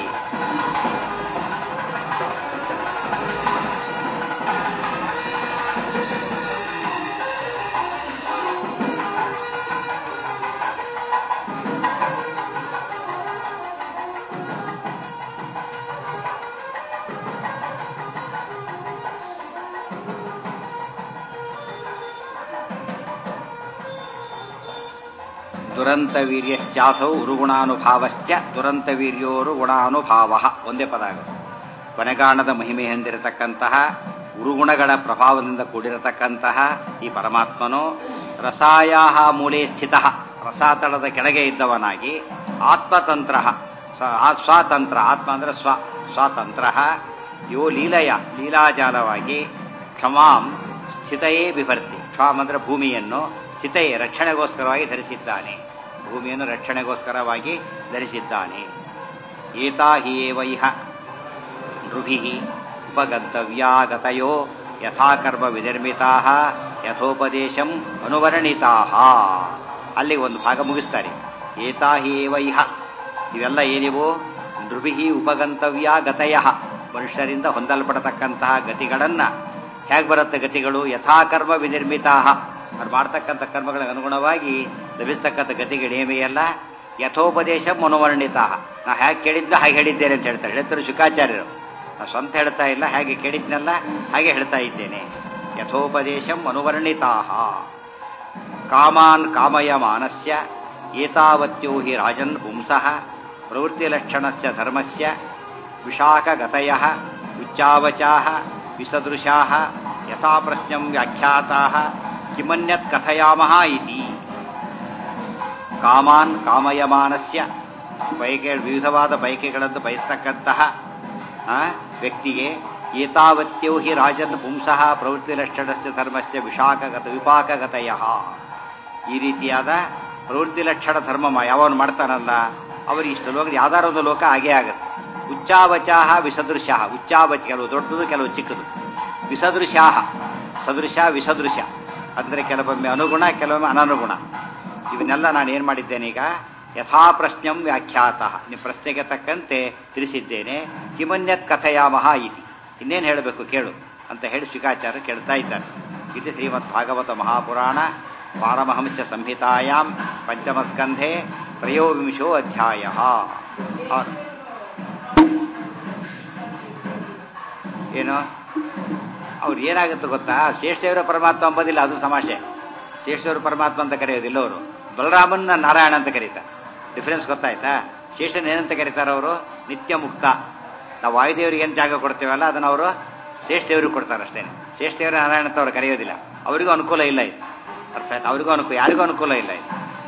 A: ದುರಂತ ವೀರ್ಯಶ್ಚಾಸೌ ಉರುಗುಣಾನುಭಾವಶ್ಚ ದುರಂತ ವೀರ್ಯೋರು ಗುಣಾನುಭಾವ ಒಂದೇ ಪದ ಆಗುತ್ತೆ ಕೊನೆಗಾಣದ ಮಹಿಮೆ ಹೊಂದಿರತಕ್ಕಂತಹ ಉರುಗುಣಗಳ ಪ್ರಭಾವದಿಂದ ಕೂಡಿರತಕ್ಕಂತಹ ಈ ಪರಮಾತ್ಮನು ರಸಾಯಾಹ ಮೂಲೆ ಸ್ಥಿತ ರಸಾತಳದ ಕೆಳಗೆ ಇದ್ದವನಾಗಿ ಆತ್ಮತಂತ್ರ ಸ್ವಾತಂತ್ರ ಆತ್ಮ ಅಂದ್ರೆ ಸ್ವ ಸ್ವಾತಂತ್ರ ಯೋ ಲೀಲಯ ಲೀಲಾಜಾಲವಾಗಿ ಕ್ಷಮಾಂ ಸ್ಥಿತಯೇ ಬಿಭರ್ತಿ ಕ್ಷಾಮ್ ಅಂದ್ರೆ ಭೂಮಿಯನ್ನು ಸ್ಥಿತಯೇ ರಕ್ಷಣೆಗೋಸ್ಕರವಾಗಿ ಧರಿಸಿದ್ದಾನೆ ಭೂಮಿಯನ್ನು ರಕ್ಷಣೆಗೋಸ್ಕರವಾಗಿ ಧರಿಸಿದ್ದಾನೆ ಏತಾ ಹಿ ಏವೈಹ ನೃಭಿ ಉಪಗಂತವ್ಯಾಗತಯೋ ಯಥಾಕರ್ಮ ವಿನಿರ್ಮಿತಾ ಯಥೋಪದೇಶಂ ಅನುವರ್ಣಿತಾ ಅಲ್ಲಿ ಒಂದು ಭಾಗ ಮುಗಿಸ್ತಾರೆ ಏತಾ ಹಿ ಏವೈಹ ಇವೆಲ್ಲ ಏನಿವು ನೃಭಿ ಉಪಗಂತವ್ಯ ಗತಯ ಮನುಷ್ಯರಿಂದ ಹೊಂದಲ್ಪಡತಕ್ಕಂತಹ ಗತಿಗಳನ್ನ ಹೇಗೆ ಬರುತ್ತೆ ಗತಿಗಳು ಯಥಾಕರ್ಮ ವಿನಿರ್ಮಿತಾ ಅವ್ರು ಮಾಡ್ತಕ್ಕಂಥ ಕರ್ಮಗಳಿಗೆ ಅನುಗುಣವಾಗಿ ಲಭಿಸ್ತಕ್ಕಂಥ ಗತಿಗಳೇಮೆಯಲ್ಲ ಯಥೋಪದೇಶ ಮನೋವರ್ಣಿತ ನಾ ಹೇಗೆ ಕೇಳಿದ್ನ ಹಾಗೆ ಹೇಳಿದ್ದೇನೆ ಅಂತ ಹೇಳ್ತಾರೆ ಹೇಳ್ತಾರೆ ಶುಕಾಚಾರ್ಯರು ನಾ ಸ್ವಂತ ಹೇಳ್ತಾ ಇಲ್ಲ ಹೇಗೆ ಕೇಳಿದ್ನಲ್ಲ ಹಾಗೆ ಹೇಳ್ತಾ ಇದ್ದೇನೆ ಯಥೋಪದೇಶಂ ಅನುವರ್ಣಿತಾ ಕಾಮಾನ್ ಕಾಮಯ ಮಾನಸ್ಯ ಏತಾವತ್ಯೋ ಹಿ ರಾಜನ್ ಪುಂಸಃ ಪ್ರವೃತ್ತಿಲಕ್ಷಣಸ್ಯ ಧರ್ಮಸ್ಯ ವಿಶಾಖಗತಯ ಉಚ್ಚಾವಚಾ ವಿಸದೃಶಾ ಯಥಾ ಪ್ರಶ್ನಂ ವ್ಯಾಖ್ಯಾತಾ ಕಿಮನ್ಯತ್ ಕಥಯಾಮಃ ಇತಿ ಕಾಮಾನ್ ಕಾಮಯಮಾನಸ್ಯ ಬಯಕೆ ವಿವಿಧವಾದ ಬಯಕೆಗಳನ್ನು ಬಯಸ್ತಕ್ಕಂತಹ ವ್ಯಕ್ತಿಗೆ ಏತಾವತ್ಯೋ ಹಿ ರಾಜನ್ ಪುಂಸಃ ಪ್ರವೃತ್ತಿ ಲಕ್ಷಣಸ್ಯ ಧರ್ಮಸ್ಯ ವಿಶಾಖಗತ ವಿಪಾಕಗತಯ ಈ ರೀತಿಯಾದ ಪ್ರವೃತ್ತಿ ಲಕ್ಷಣ ಧರ್ಮ ಯಾವನು ಮಾಡ್ತಾನಲ್ಲ ಅವರು ಇಷ್ಟು ಲೋಕ ಯಾವ್ದಾರ ಒಂದು ಲೋಕ ಆಗೇ ಆಗುತ್ತೆ ಉಚ್ಚಾವಚಾಹ ವಿಸದೃಶ ಉಚ್ಚಾವಚ ಕೆಲವು ದೊಡ್ಡದು ಕೆಲವು ಚಿಕ್ಕದು ವಿಸದೃಶಾಹ ಸದೃಶ ವಿಸದೃಶ ಅಂದರೆ ಕೆಲವೊಮ್ಮೆ ಅನುಗುಣ ಕೆಲವೊಮ್ಮೆ ಅನನುಗುಣ ಇವನ್ನೆಲ್ಲ ನಾನು ಏನು ಮಾಡಿದ್ದೇನೆ ಈಗ ಯಥಾ ಪ್ರಶ್ನಂ ವ್ಯಾಖ್ಯಾತ ನಿಮ್ಮ ಪ್ರಶ್ನೆಗೆ ತಕ್ಕಂತೆ ತಿಳಿಸಿದ್ದೇನೆ ಕಿಮನ್ಯತ್ ಕಥಯಾಮಹ ಇತಿ ಇನ್ನೇನು ಹೇಳಬೇಕು ಕೇಳು ಅಂತ ಹೇಳಿ ಶಿಕಾಚಾರ್ಯ ಕೇಳ್ತಾ ಇದ್ದಾರೆ ಇದು ಶ್ರೀಮದ್ ಭಾಗವತ ಮಹಾಪುರಾಣ ಪಾರಮಹಂಸ ಸಂಹಿತಾಯಾಮ್ ಪಂಚಮಸ್ಕಂಧೆ ತ್ರಯೋವಿಂಶೋ ಅಧ್ಯಾಯ ಏನು ಅವ್ರು ಏನಾಗುತ್ತೆ ಗೊತ್ತಾ ಶೇಷದೇವರ ಪರಮಾತ್ಮ ಅಂಬೋದಿಲ್ಲ ಅದು ಸಮಾಷೆ ಶೇಷದೇವರ ಪರಮಾತ್ಮ ಅಂತ ಕರೆಯೋದಿಲ್ಲ ಅವರು ಬಲರಾಮನ್ನ ನಾರಾಯಣ ಅಂತ ಕರೀತಾರೆ ಡಿಫರೆನ್ಸ್ ಗೊತ್ತಾಯ್ತಾ ಶೇಷನ್ ಏನಂತ ಕರೀತಾರೆ ಅವರು ನಿತ್ಯ ಮುಕ್ತ ನಾವು ವಾಯುದೇವರಿಗೆ ಏನು ಜಾಗ ಕೊಡ್ತೇವಲ್ಲ ಅದನ್ನ ಅವರು ಶೇಷದೇವರಿಗೆ ಕೊಡ್ತಾರೆ ಅಷ್ಟೇ ಶೇಷದೇವರ ನಾರಾಯಣ ಅಂತ ಅವ್ರು ಕರೆಯೋದಿಲ್ಲ ಅವರಿಗೂ ಅನುಕೂಲ ಇಲ್ಲ ಇದು ಅರ್ಥ ಆಯ್ತು ಅವರಿಗೂ ಅನುಕೂಲ ಯಾರಿಗೂ ಅನುಕೂಲ ಇಲ್ಲ ಇದು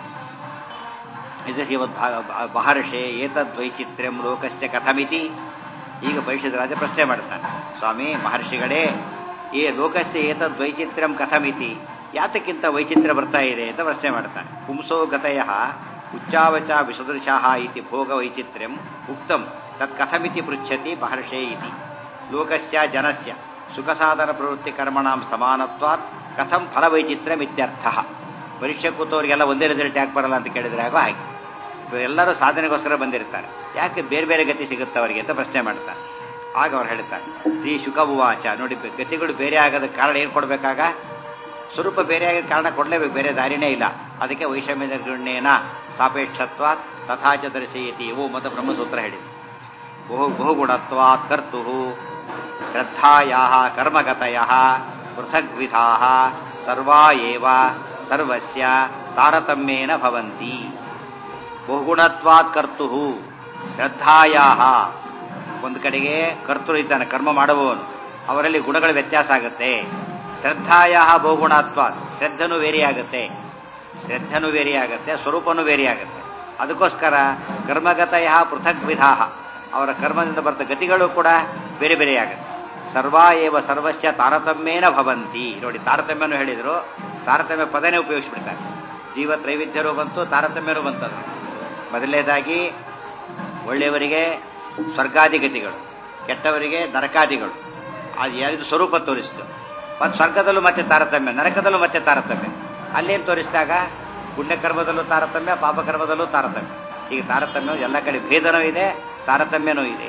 A: ಇದು ಇವತ್ತು ಮಹರ್ಷೆ ಏತದ್ವೈಚಿತ್ರ್ಯಂ ಲೋಕಸ್ಯ ಕಥಮಿತಿ ಈಗ ಪರಿಷತ್ ರಾಜ ಪ್ರಶ್ನೆ ಮಾಡ್ತಾನೆ ಸ್ವಾಮಿ ಮಹರ್ಷಿಗಳೇ ಏ ಲೋಕಸ್ಯ ಏತದ್ವೈಚಿತ್ರ್ಯಂ ಕಥಮಿತಿ ಯಾತಕ್ಕಿಂತ ವೈಚಿತ್ರ್ಯ ಬರ್ತಾ ಇದೆ ಅಂತ ಪ್ರಶ್ನೆ ಮಾಡ್ತಾನೆ ಪುಂಸೋ ಗತಯ ಉಚ್ಚಾವಚ ವಿಸದೃಶಃ ಇತಿ ಭೋಗ ವೈಚಿತ್ರ್ಯಂ ಉಕ್ತಂ ತತ್ ಕಥಮಿತಿ ಪೃಚ್ಛತಿ ಮಹರ್ಷೇ ಇತಿ ಲೋಕಸ್ಯ ಜನಸ್ಯ ಸುಖ ಸಾಧನ ಪ್ರವೃತ್ತಿ ಕರ್ಮಣಾಂ ಸಮಾನತ್ವಾತ್ ಕಥಂ ಫಲವೈಚಿತ್ರ್ಯಂ ಇತ್ಯರ್ಥ ಪರೀಕ್ಷೆ ಕೂತವ್ರಿಗೆಲ್ಲ ಒಂದೇ ರಿಸಲ್ಟ್ ಯಾಕೆ ಬರಲ್ಲ ಅಂತ ಕೇಳಿದ್ರೆ ಆಗೋ ಹಾಗೆ ಎಲ್ಲರೂ ಸಾಧನೆಗೋಸ್ಕರ ಬಂದಿರ್ತಾರೆ ಯಾಕೆ ಬೇರೆ ಬೇರೆ ಗತಿ ಸಿಗುತ್ತೆ ಅವರಿಗೆ ಅಂತ ಪ್ರಶ್ನೆ ಮಾಡ್ತಾರೆ ಆಗ ಅವ್ರು ಹೇಳ್ತಾರೆ ಶ್ರೀ ಶುಕಭುವಾಚ ನೋಡಿ ಗತಿಗಳು ಬೇರೆ ಆಗೋದಕ್ಕೆ ಕಾರಣ ಏನು ಕೊಡಬೇಕಾಗ ಸ್ವರೂಪ ಬೇರೆ ಆಗಿದ ಕಾರಣ ಕೊಡಲೇಬೇಕು ಬೇರೆ ದಾರಿನೇ ಇಲ್ಲ ಅದಕ್ಕೆ ವೈಷಮ್ಯ ನಿರ್ಗುಣ್ಯೇನ ಸಾಪೇಕ್ಷತ್ವ ತಥಾಚ ದರ್ಶಯತಿ ಓ ಮತ್ತು ಬ್ರಹ್ಮಸೂತ್ರ ಹೇಳಿದೆ ಬಹು ಬಹುಗುಣತ್ವಾತ್ ಕರ್ತು ಶ್ರದ್ಧಾಯಾ ಕರ್ಮಗತಯ ಪೃಥಗ್ವಿಧಾ ಸರ್ವಾ ಏವ ಸರ್ವಸ್ಯ ತಾರತಮ್ಯೇನ ಭವಂತಿ ಬಹುಗುಣತ್ವಾತ್ ಕರ್ತು ಶ್ರದ್ಧಾಯಾ ಒಂದು ಕಡೆಗೆ ಕರ್ತೃ ಇದ್ದಾನೆ ಕರ್ಮ ಮಾಡುವವನು ಅವರಲ್ಲಿ ಗುಣಗಳ ವ್ಯತ್ಯಾಸ ಆಗುತ್ತೆ ಶ್ರದ್ಧಾಯ ಬಹುಗುಣತ್ವ ಶ್ರದ್ಧನು ವೇರಿ ಆಗುತ್ತೆ ಶ್ರದ್ಧನು ವೇರಿ ಆಗುತ್ತೆ ಸ್ವರೂಪನು ವೇರಿ ಆಗುತ್ತೆ ಅದಕ್ಕೋಸ್ಕರ ಕರ್ಮಗತಯ ಪೃಥಕ್ ವಿಧಾ ಅವರ ಕರ್ಮದಿಂದ ಬರ್ತ ಗತಿಗಳು ಕೂಡ ಬೇರೆ ಬೇರೆ ಆಗುತ್ತೆ ಸರ್ವಾ ಏವ ಸರ್ವಸ್ಯ ತಾರತಮ್ಯೇನ ಭವಂತಿ ನೋಡಿ ತಾರತಮ್ಯನು ಹೇಳಿದ್ರು ತಾರತಮ್ಯ ಪದನೇ ಉಪಯೋಗಿಸ್ಬಿಡ್ತಾರೆ ಜೀವ ತ್ರೈವಿಧ್ಯರು ಬಂತು ತಾರತಮ್ಯರು ಬಂತದು ಮೊದಲನೇದಾಗಿ ಒಳ್ಳೆಯವರಿಗೆ ಸ್ವರ್ಗಾದಿ ಗತಿಗಳು ಕೆಟ್ಟವರಿಗೆ ನರಕಾದಿಗಳು ಅದು ಯಾವುದು ಸ್ವರೂಪ ತೋರಿಸ್ತು ಮತ್ತು ಸ್ವರ್ಗದಲ್ಲೂ ಮತ್ತೆ ತಾರತಮ್ಯ ನರಕದಲ್ಲೂ ಮತ್ತೆ ತಾರತಮ್ಯ ಅಲ್ಲೇನು ತೋರಿಸಿದಾಗ ಪುಣ್ಯಕರ್ಮದಲ್ಲೂ ತಾರತಮ್ಯ ಪಾಪಕರ್ಮದಲ್ಲೂ ತಾರತಮ್ಯ ಈಗ ತಾರತಮ್ಯ ಎಲ್ಲ ಕಡೆ ಭೇದನೂ ಇದೆ ತಾರತಮ್ಯನೂ ಇದೆ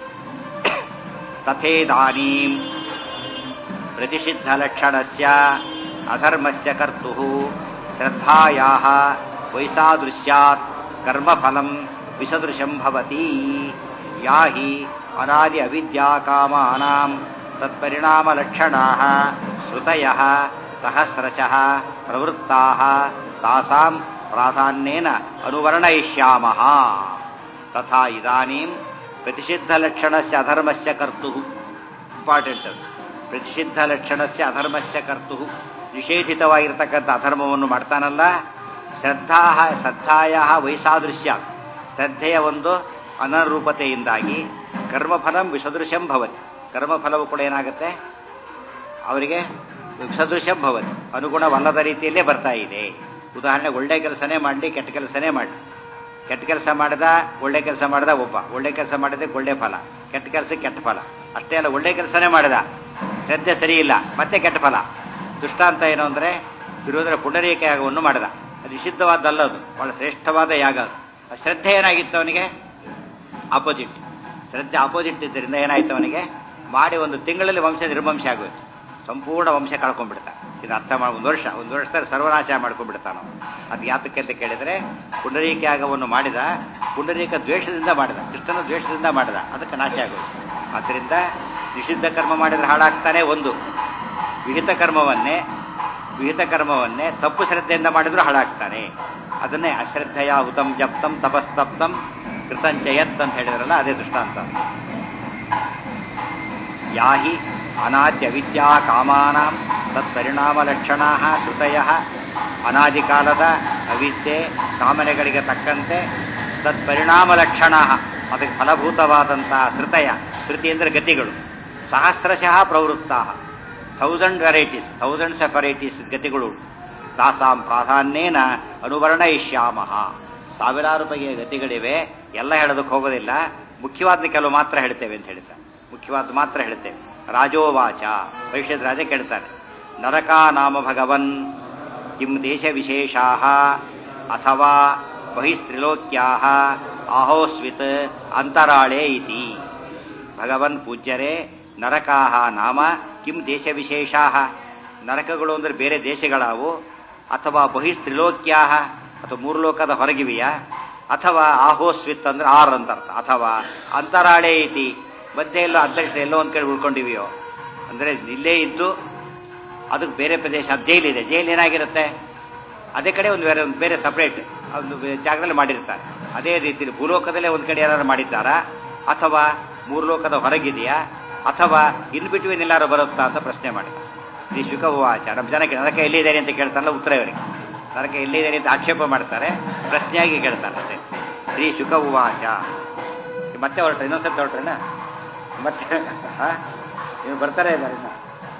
A: ತಥೇದಾನೀಂ ಪ್ರತಿಷಿದ್ಧ ಲಕ್ಷಣಸ್ಯ ಅಧರ್ಮಸ್ಯ ಕರ್ತು ಶ್ರದ್ಧಾಯಾ ವೈಸಾದೃಶ್ಯಾತ್ ಕರ್ಮಫಲಂ ವಿಸದೃಶಂ ಭವತಿ ಯಾ ಹಿ ಅನಾದಿ ಅವಿದ್ಯಾ ಕಾಮಾನಾಂ ತತ್ಪರಿಣಾಮಲಕ್ಷಣಾ ಶ್ರುತಯ ಸಹಸ್ರಶಃ ಪ್ರವೃತ್ತಾ ತಾಸಾಂ ಪ್ರಾಧಾನ್ಯೇನ ಅನುವರ್ಣಯಿಷ್ಯಾಮಃ ತಥಾ ಇದಾನೀಂ ಪ್ರತಿಷಿದ್ಧ ಲಕ್ಷಣಸ್ಯ ಅಧರ್ಮಸ್ಯ ಕರ್ತು ಇಂಪಾರ್ಟೆಂಟ್ ಅದು ಪ್ರತಿಷಿದ್ಧ ಲಕ್ಷಣಸ್ಯ ಅಧರ್ಮಸ್ಯ ಕರ್ತು ನಿಷೇಧಿತವಾಗಿರ್ತಕ್ಕಂಥ ಅಧರ್ಮವನ್ನು ಮಾಡ್ತಾನಲ್ಲ ಶ್ರದ್ಧಾ ಶ್ರದ್ಧಾಯ ವೈಸಾದೃಶ್ಯ ಶ್ರದ್ಧೆಯ ಒಂದು ಅನರೂಪತೆಯಿಂದಾಗಿ ಕರ್ಮಫಲಂ ವಿಸದೃಶಂ ಭವತಿ ಕರ್ಮಫಲವು ಕೂಡ ಏನಾಗುತ್ತೆ ಅವರಿಗೆ ವಿಸದೃಶಂ ಭವತಿ ಅನುಗುಣವಲ್ಲದ ರೀತಿಯಲ್ಲೇ ಬರ್ತಾ ಇದೆ ಉದಾಹರಣೆ ಒಳ್ಳೆ ಕೆಲಸನೇ ಮಾಡಲಿ ಕೆಟ್ಟ ಕೆಲಸನೇ ಮಾಡಲಿ ಕೆಟ್ಟ ಕೆಲಸ ಮಾಡಿದ ಒಳ್ಳೆ ಕೆಲಸ ಮಾಡಿದ ಒಬ್ಬ ಒಳ್ಳೆ ಕೆಲಸ ಮಾಡಿದ್ರೆ ಒಳ್ಳೆ ಫಲ ಕೆಟ್ಟ ಕೆಲಸ ಕೆಟ್ಟ ಫಲ ಅಷ್ಟೇ ಅಲ್ಲ ಒಳ್ಳೆ ಕೆಲಸನೇ ಮಾಡಿದ ಶ್ರದ್ಧೆ ಸರಿ ಇಲ್ಲ ಮತ್ತೆ ಕೆಟ್ಟ ಫಲ ದುಷ್ಟಾಂತ ಏನು ಅಂದ್ರೆ ವಿರೋಧರ ಪುಂಡರೀಕ ಯಾಗವನ್ನು ಮಾಡಿದ ಅದು ನಿಷಿದ್ಧವಾದಲ್ಲ ಅದು ಬಹಳ ಶ್ರೇಷ್ಠವಾದ ಯಾಗ ಅದು ಆ ಶ್ರದ್ಧೆ ಏನಾಗಿತ್ತು ಅವನಿಗೆ ಆಪೋಸಿಟ್ ಶ್ರದ್ಧೆ ಆಪೋಸಿಟ್ ಇದ್ದರಿಂದ ಏನಾಯ್ತು ಅವನಿಗೆ ಮಾಡಿ ಒಂದು ತಿಂಗಳಲ್ಲಿ ವಂಶ ನಿರ್ವಂಶ ಆಗೋಯ್ತು ಸಂಪೂರ್ಣ ವಂಶ ಕಳ್ಕೊಂಡ್ಬಿಡ್ತ ಇದು ಅರ್ಥ ಮಾಡಿ ಒಂದು ವರ್ಷ ಒಂದು ವರ್ಷದಲ್ಲಿ ಸರ್ವನಾಶ ಮಾಡ್ಕೊಂಡ್ಬಿಡ್ತಾನ ಅದು ಯಾತಕ್ಕೆ ಅಂತ ಕೇಳಿದ್ರೆ ಪುಂಡರೀಕ ಯಾಗವನ್ನು ಮಾಡಿದ ಪುಂಡರೀಕ ದ್ವೇಷದಿಂದ ಮಾಡಿದ ಕೃಷ್ಣನ ದ್ವೇಷದಿಂದ ಮಾಡಿದ ಅದಕ್ಕೆ ನಾಶ ಆಗೋಯ್ತು ಆದ್ದರಿಂದ ನಿಷಿದ್ಧ ಕರ್ಮ ಮಾಡಿದ್ರೆ ಹಾಳಾಗ್ತಾನೆ ಒಂದು ವಿಹಿತ ಕರ್ಮವನ್ನೇ ವಿಹಿತ ಕರ್ಮವನ್ನೇ ತಪ್ಪು ಶ್ರದ್ಧೆಯಿಂದ ಮಾಡಿದ್ರು ಹಾಳಾಗ್ತಾನೆ ಅದನ್ನೇ ಅಶ್ರದ್ಧೆಯ ಹುತಂ ಜಪ್ತಂ ತಪಸ್ತಪ್ತಂ ಕೃತಂಚಯತ್ ಅಂತ ಹೇಳಿದ್ರಲ್ಲ ಅದೇ ದೃಷ್ಟಾಂತ ಯಾಹಿ ಅನಾದ್ಯ ವಿದ್ಯಾ ಕಾಮಾನಾಂ ತತ್ಪರಿಣಾಮಲಕ್ಷಣಾ ಶ್ರುತಯ ಅನಾದಿ ಕಾಲದ ಅವಿದ್ಯೆ ಕಾಮನೆಗಳಿಗೆ ತಕ್ಕಂತೆ ತತ್ಪರಿಣಾಮಲಕ್ಷಣ ಅದಕ್ಕೆ ಫಲಭೂತವಾದಂತಹ ಶ್ರುತಯ ಶ್ರುತಿ ಅಂದರೆ ಗತಿಗಳು ಸಹಸ್ರಶಃ ಪ್ರವೃತ್ತ thousand varieties thousands of varieties ಗತಿಗಳು ತಾಸಾಂ ಪ್ರಾಧಾನ್ಯೇನ ಅನುವರ್ಣಯಿಷ್ಯಾಮ ಸಾವಿರಾರು ಬಗೆಯ ಗತಿಗಳಿವೆ ಎಲ್ಲ ಹೇಳೋದಕ್ಕೆ ಹೋಗೋದಿಲ್ಲ ಮುಖ್ಯವಾದ ಕೆಲವು ಮಾತ್ರ ಹೇಳ್ತೇವೆ ಅಂತ ಹೇಳ್ತಾರೆ ಮುಖ್ಯವಾದ ಮಾತ್ರ ಹೇಳ್ತೇವೆ ರಾಜೋವಾಚ ಭವಿಷ್ಯದ ರಾಜ ಕೇಳ್ತಾನೆ ನರಕಾ ನಾಮ ಭಗವನ್ ಕಿಂ ದೇಶ ವಿಶೇಷಾ ಅಥವಾ ಬಹಿಸ್ತ್ರಿಲೋಕ್ಯಾ ಆಹೋಸ್ವಿತ್ ಅಂತರಾಳೇ ಇತಿ ಭಗವನ್ ಪೂಜ್ಯರೇ ನರಕಾ ನಾಮ ಕಿಂ ದೇಶ ವಿಶೇಷಾ ನರಕಗಳು ಅಂದ್ರೆ ಬೇರೆ ದೇಶಗಳಾವು ಅಥವಾ ಬಹಿಸ್ತ್ರಿಲೋಕ್ಯಾ ಅಥವಾ ಮೂರು ಲೋಕದ ಹೊರಗಿವೆಯಾ ಅಥವಾ ಆಹೋಸ್ವಿತ್ ಅಂದ್ರೆ ಆರ್ ಅಂತ ಅರ್ಥ ಅಥವಾ ಅಂತರಾಳೇ ಐತಿ ಮಧ್ಯೆ ಎಲ್ಲೋ ಅಂತರಿಕ್ಷ ಎಲ್ಲೋ ಒಂದ್ ಕಡೆ ಉಳ್ಕೊಂಡಿವೆಯೋ ಅಂದ್ರೆ ಇಲ್ಲೇ ಇದ್ದು ಅದಕ್ಕೆ ಬೇರೆ ಪ್ರದೇಶ ಅದು ಜೈಲಿದೆ ಜೈಲು ಏನಾಗಿರುತ್ತೆ ಅದೇ ಕಡೆ ಒಂದು ಬೇರೆ ಒಂದು ಬೇರೆ ಸಪ್ರೇಟ್ ಒಂದು ಬೇ- ಜಾಗದಲ್ಲಿ ಮಾಡಿರ್ತಾರೆ ಅದೇ ರೀತಿ ಭೂಲೋಕದಲ್ಲೇ ಒಂದು ಕಡೆ ಯಾರು ಮಾಡಿದ್ದಾರಾ ಅಥವಾ ಮೂರು ಲೋಕದ ಹೊರಗಿದೆಯಾ ಅಥವಾ ಇನ್ ಬಿಟ್ವೀನ್ ಎಲ್ಲಾರು ಬರುತ್ತಾ ಅಂತ ಪ್ರಶ್ನೆ ಮಾಡಿ ಶ್ರೀ ಶುಕ ಉವಾಚ ನಮ್ಮ ಜನಕ್ಕೆ ನರಕ ಎಲ್ಲಿದ್ದಾರೆ ಅಂತ ಕೇಳ್ತಾರಲ್ಲ ಉತ್ತರ ಇವರಿಗೆ ನರಕ ಎಲ್ಲಿದ್ದಾರೆ ಅಂತ ಆಕ್ಷೇಪ ಮಾಡ್ತಾರೆ ಪ್ರಶ್ನೆಯಾಗಿ ಕೇಳ್ತಾರೆ ಅಷ್ಟೇ ಶ್ರೀ ಶುಕ ಉವಾಚ ಮತ್ತೆ ಹೊರಟ್ರೆ ಇನ್ನೊಂದ್ಸತಿ ಹೊರಟ್ರೇನ ಮತ್ತೆ ಆ? ಇವ್ರು ಬರ್ತಾರೆ ಇದ್ದಾರೆ ಇನ್ನ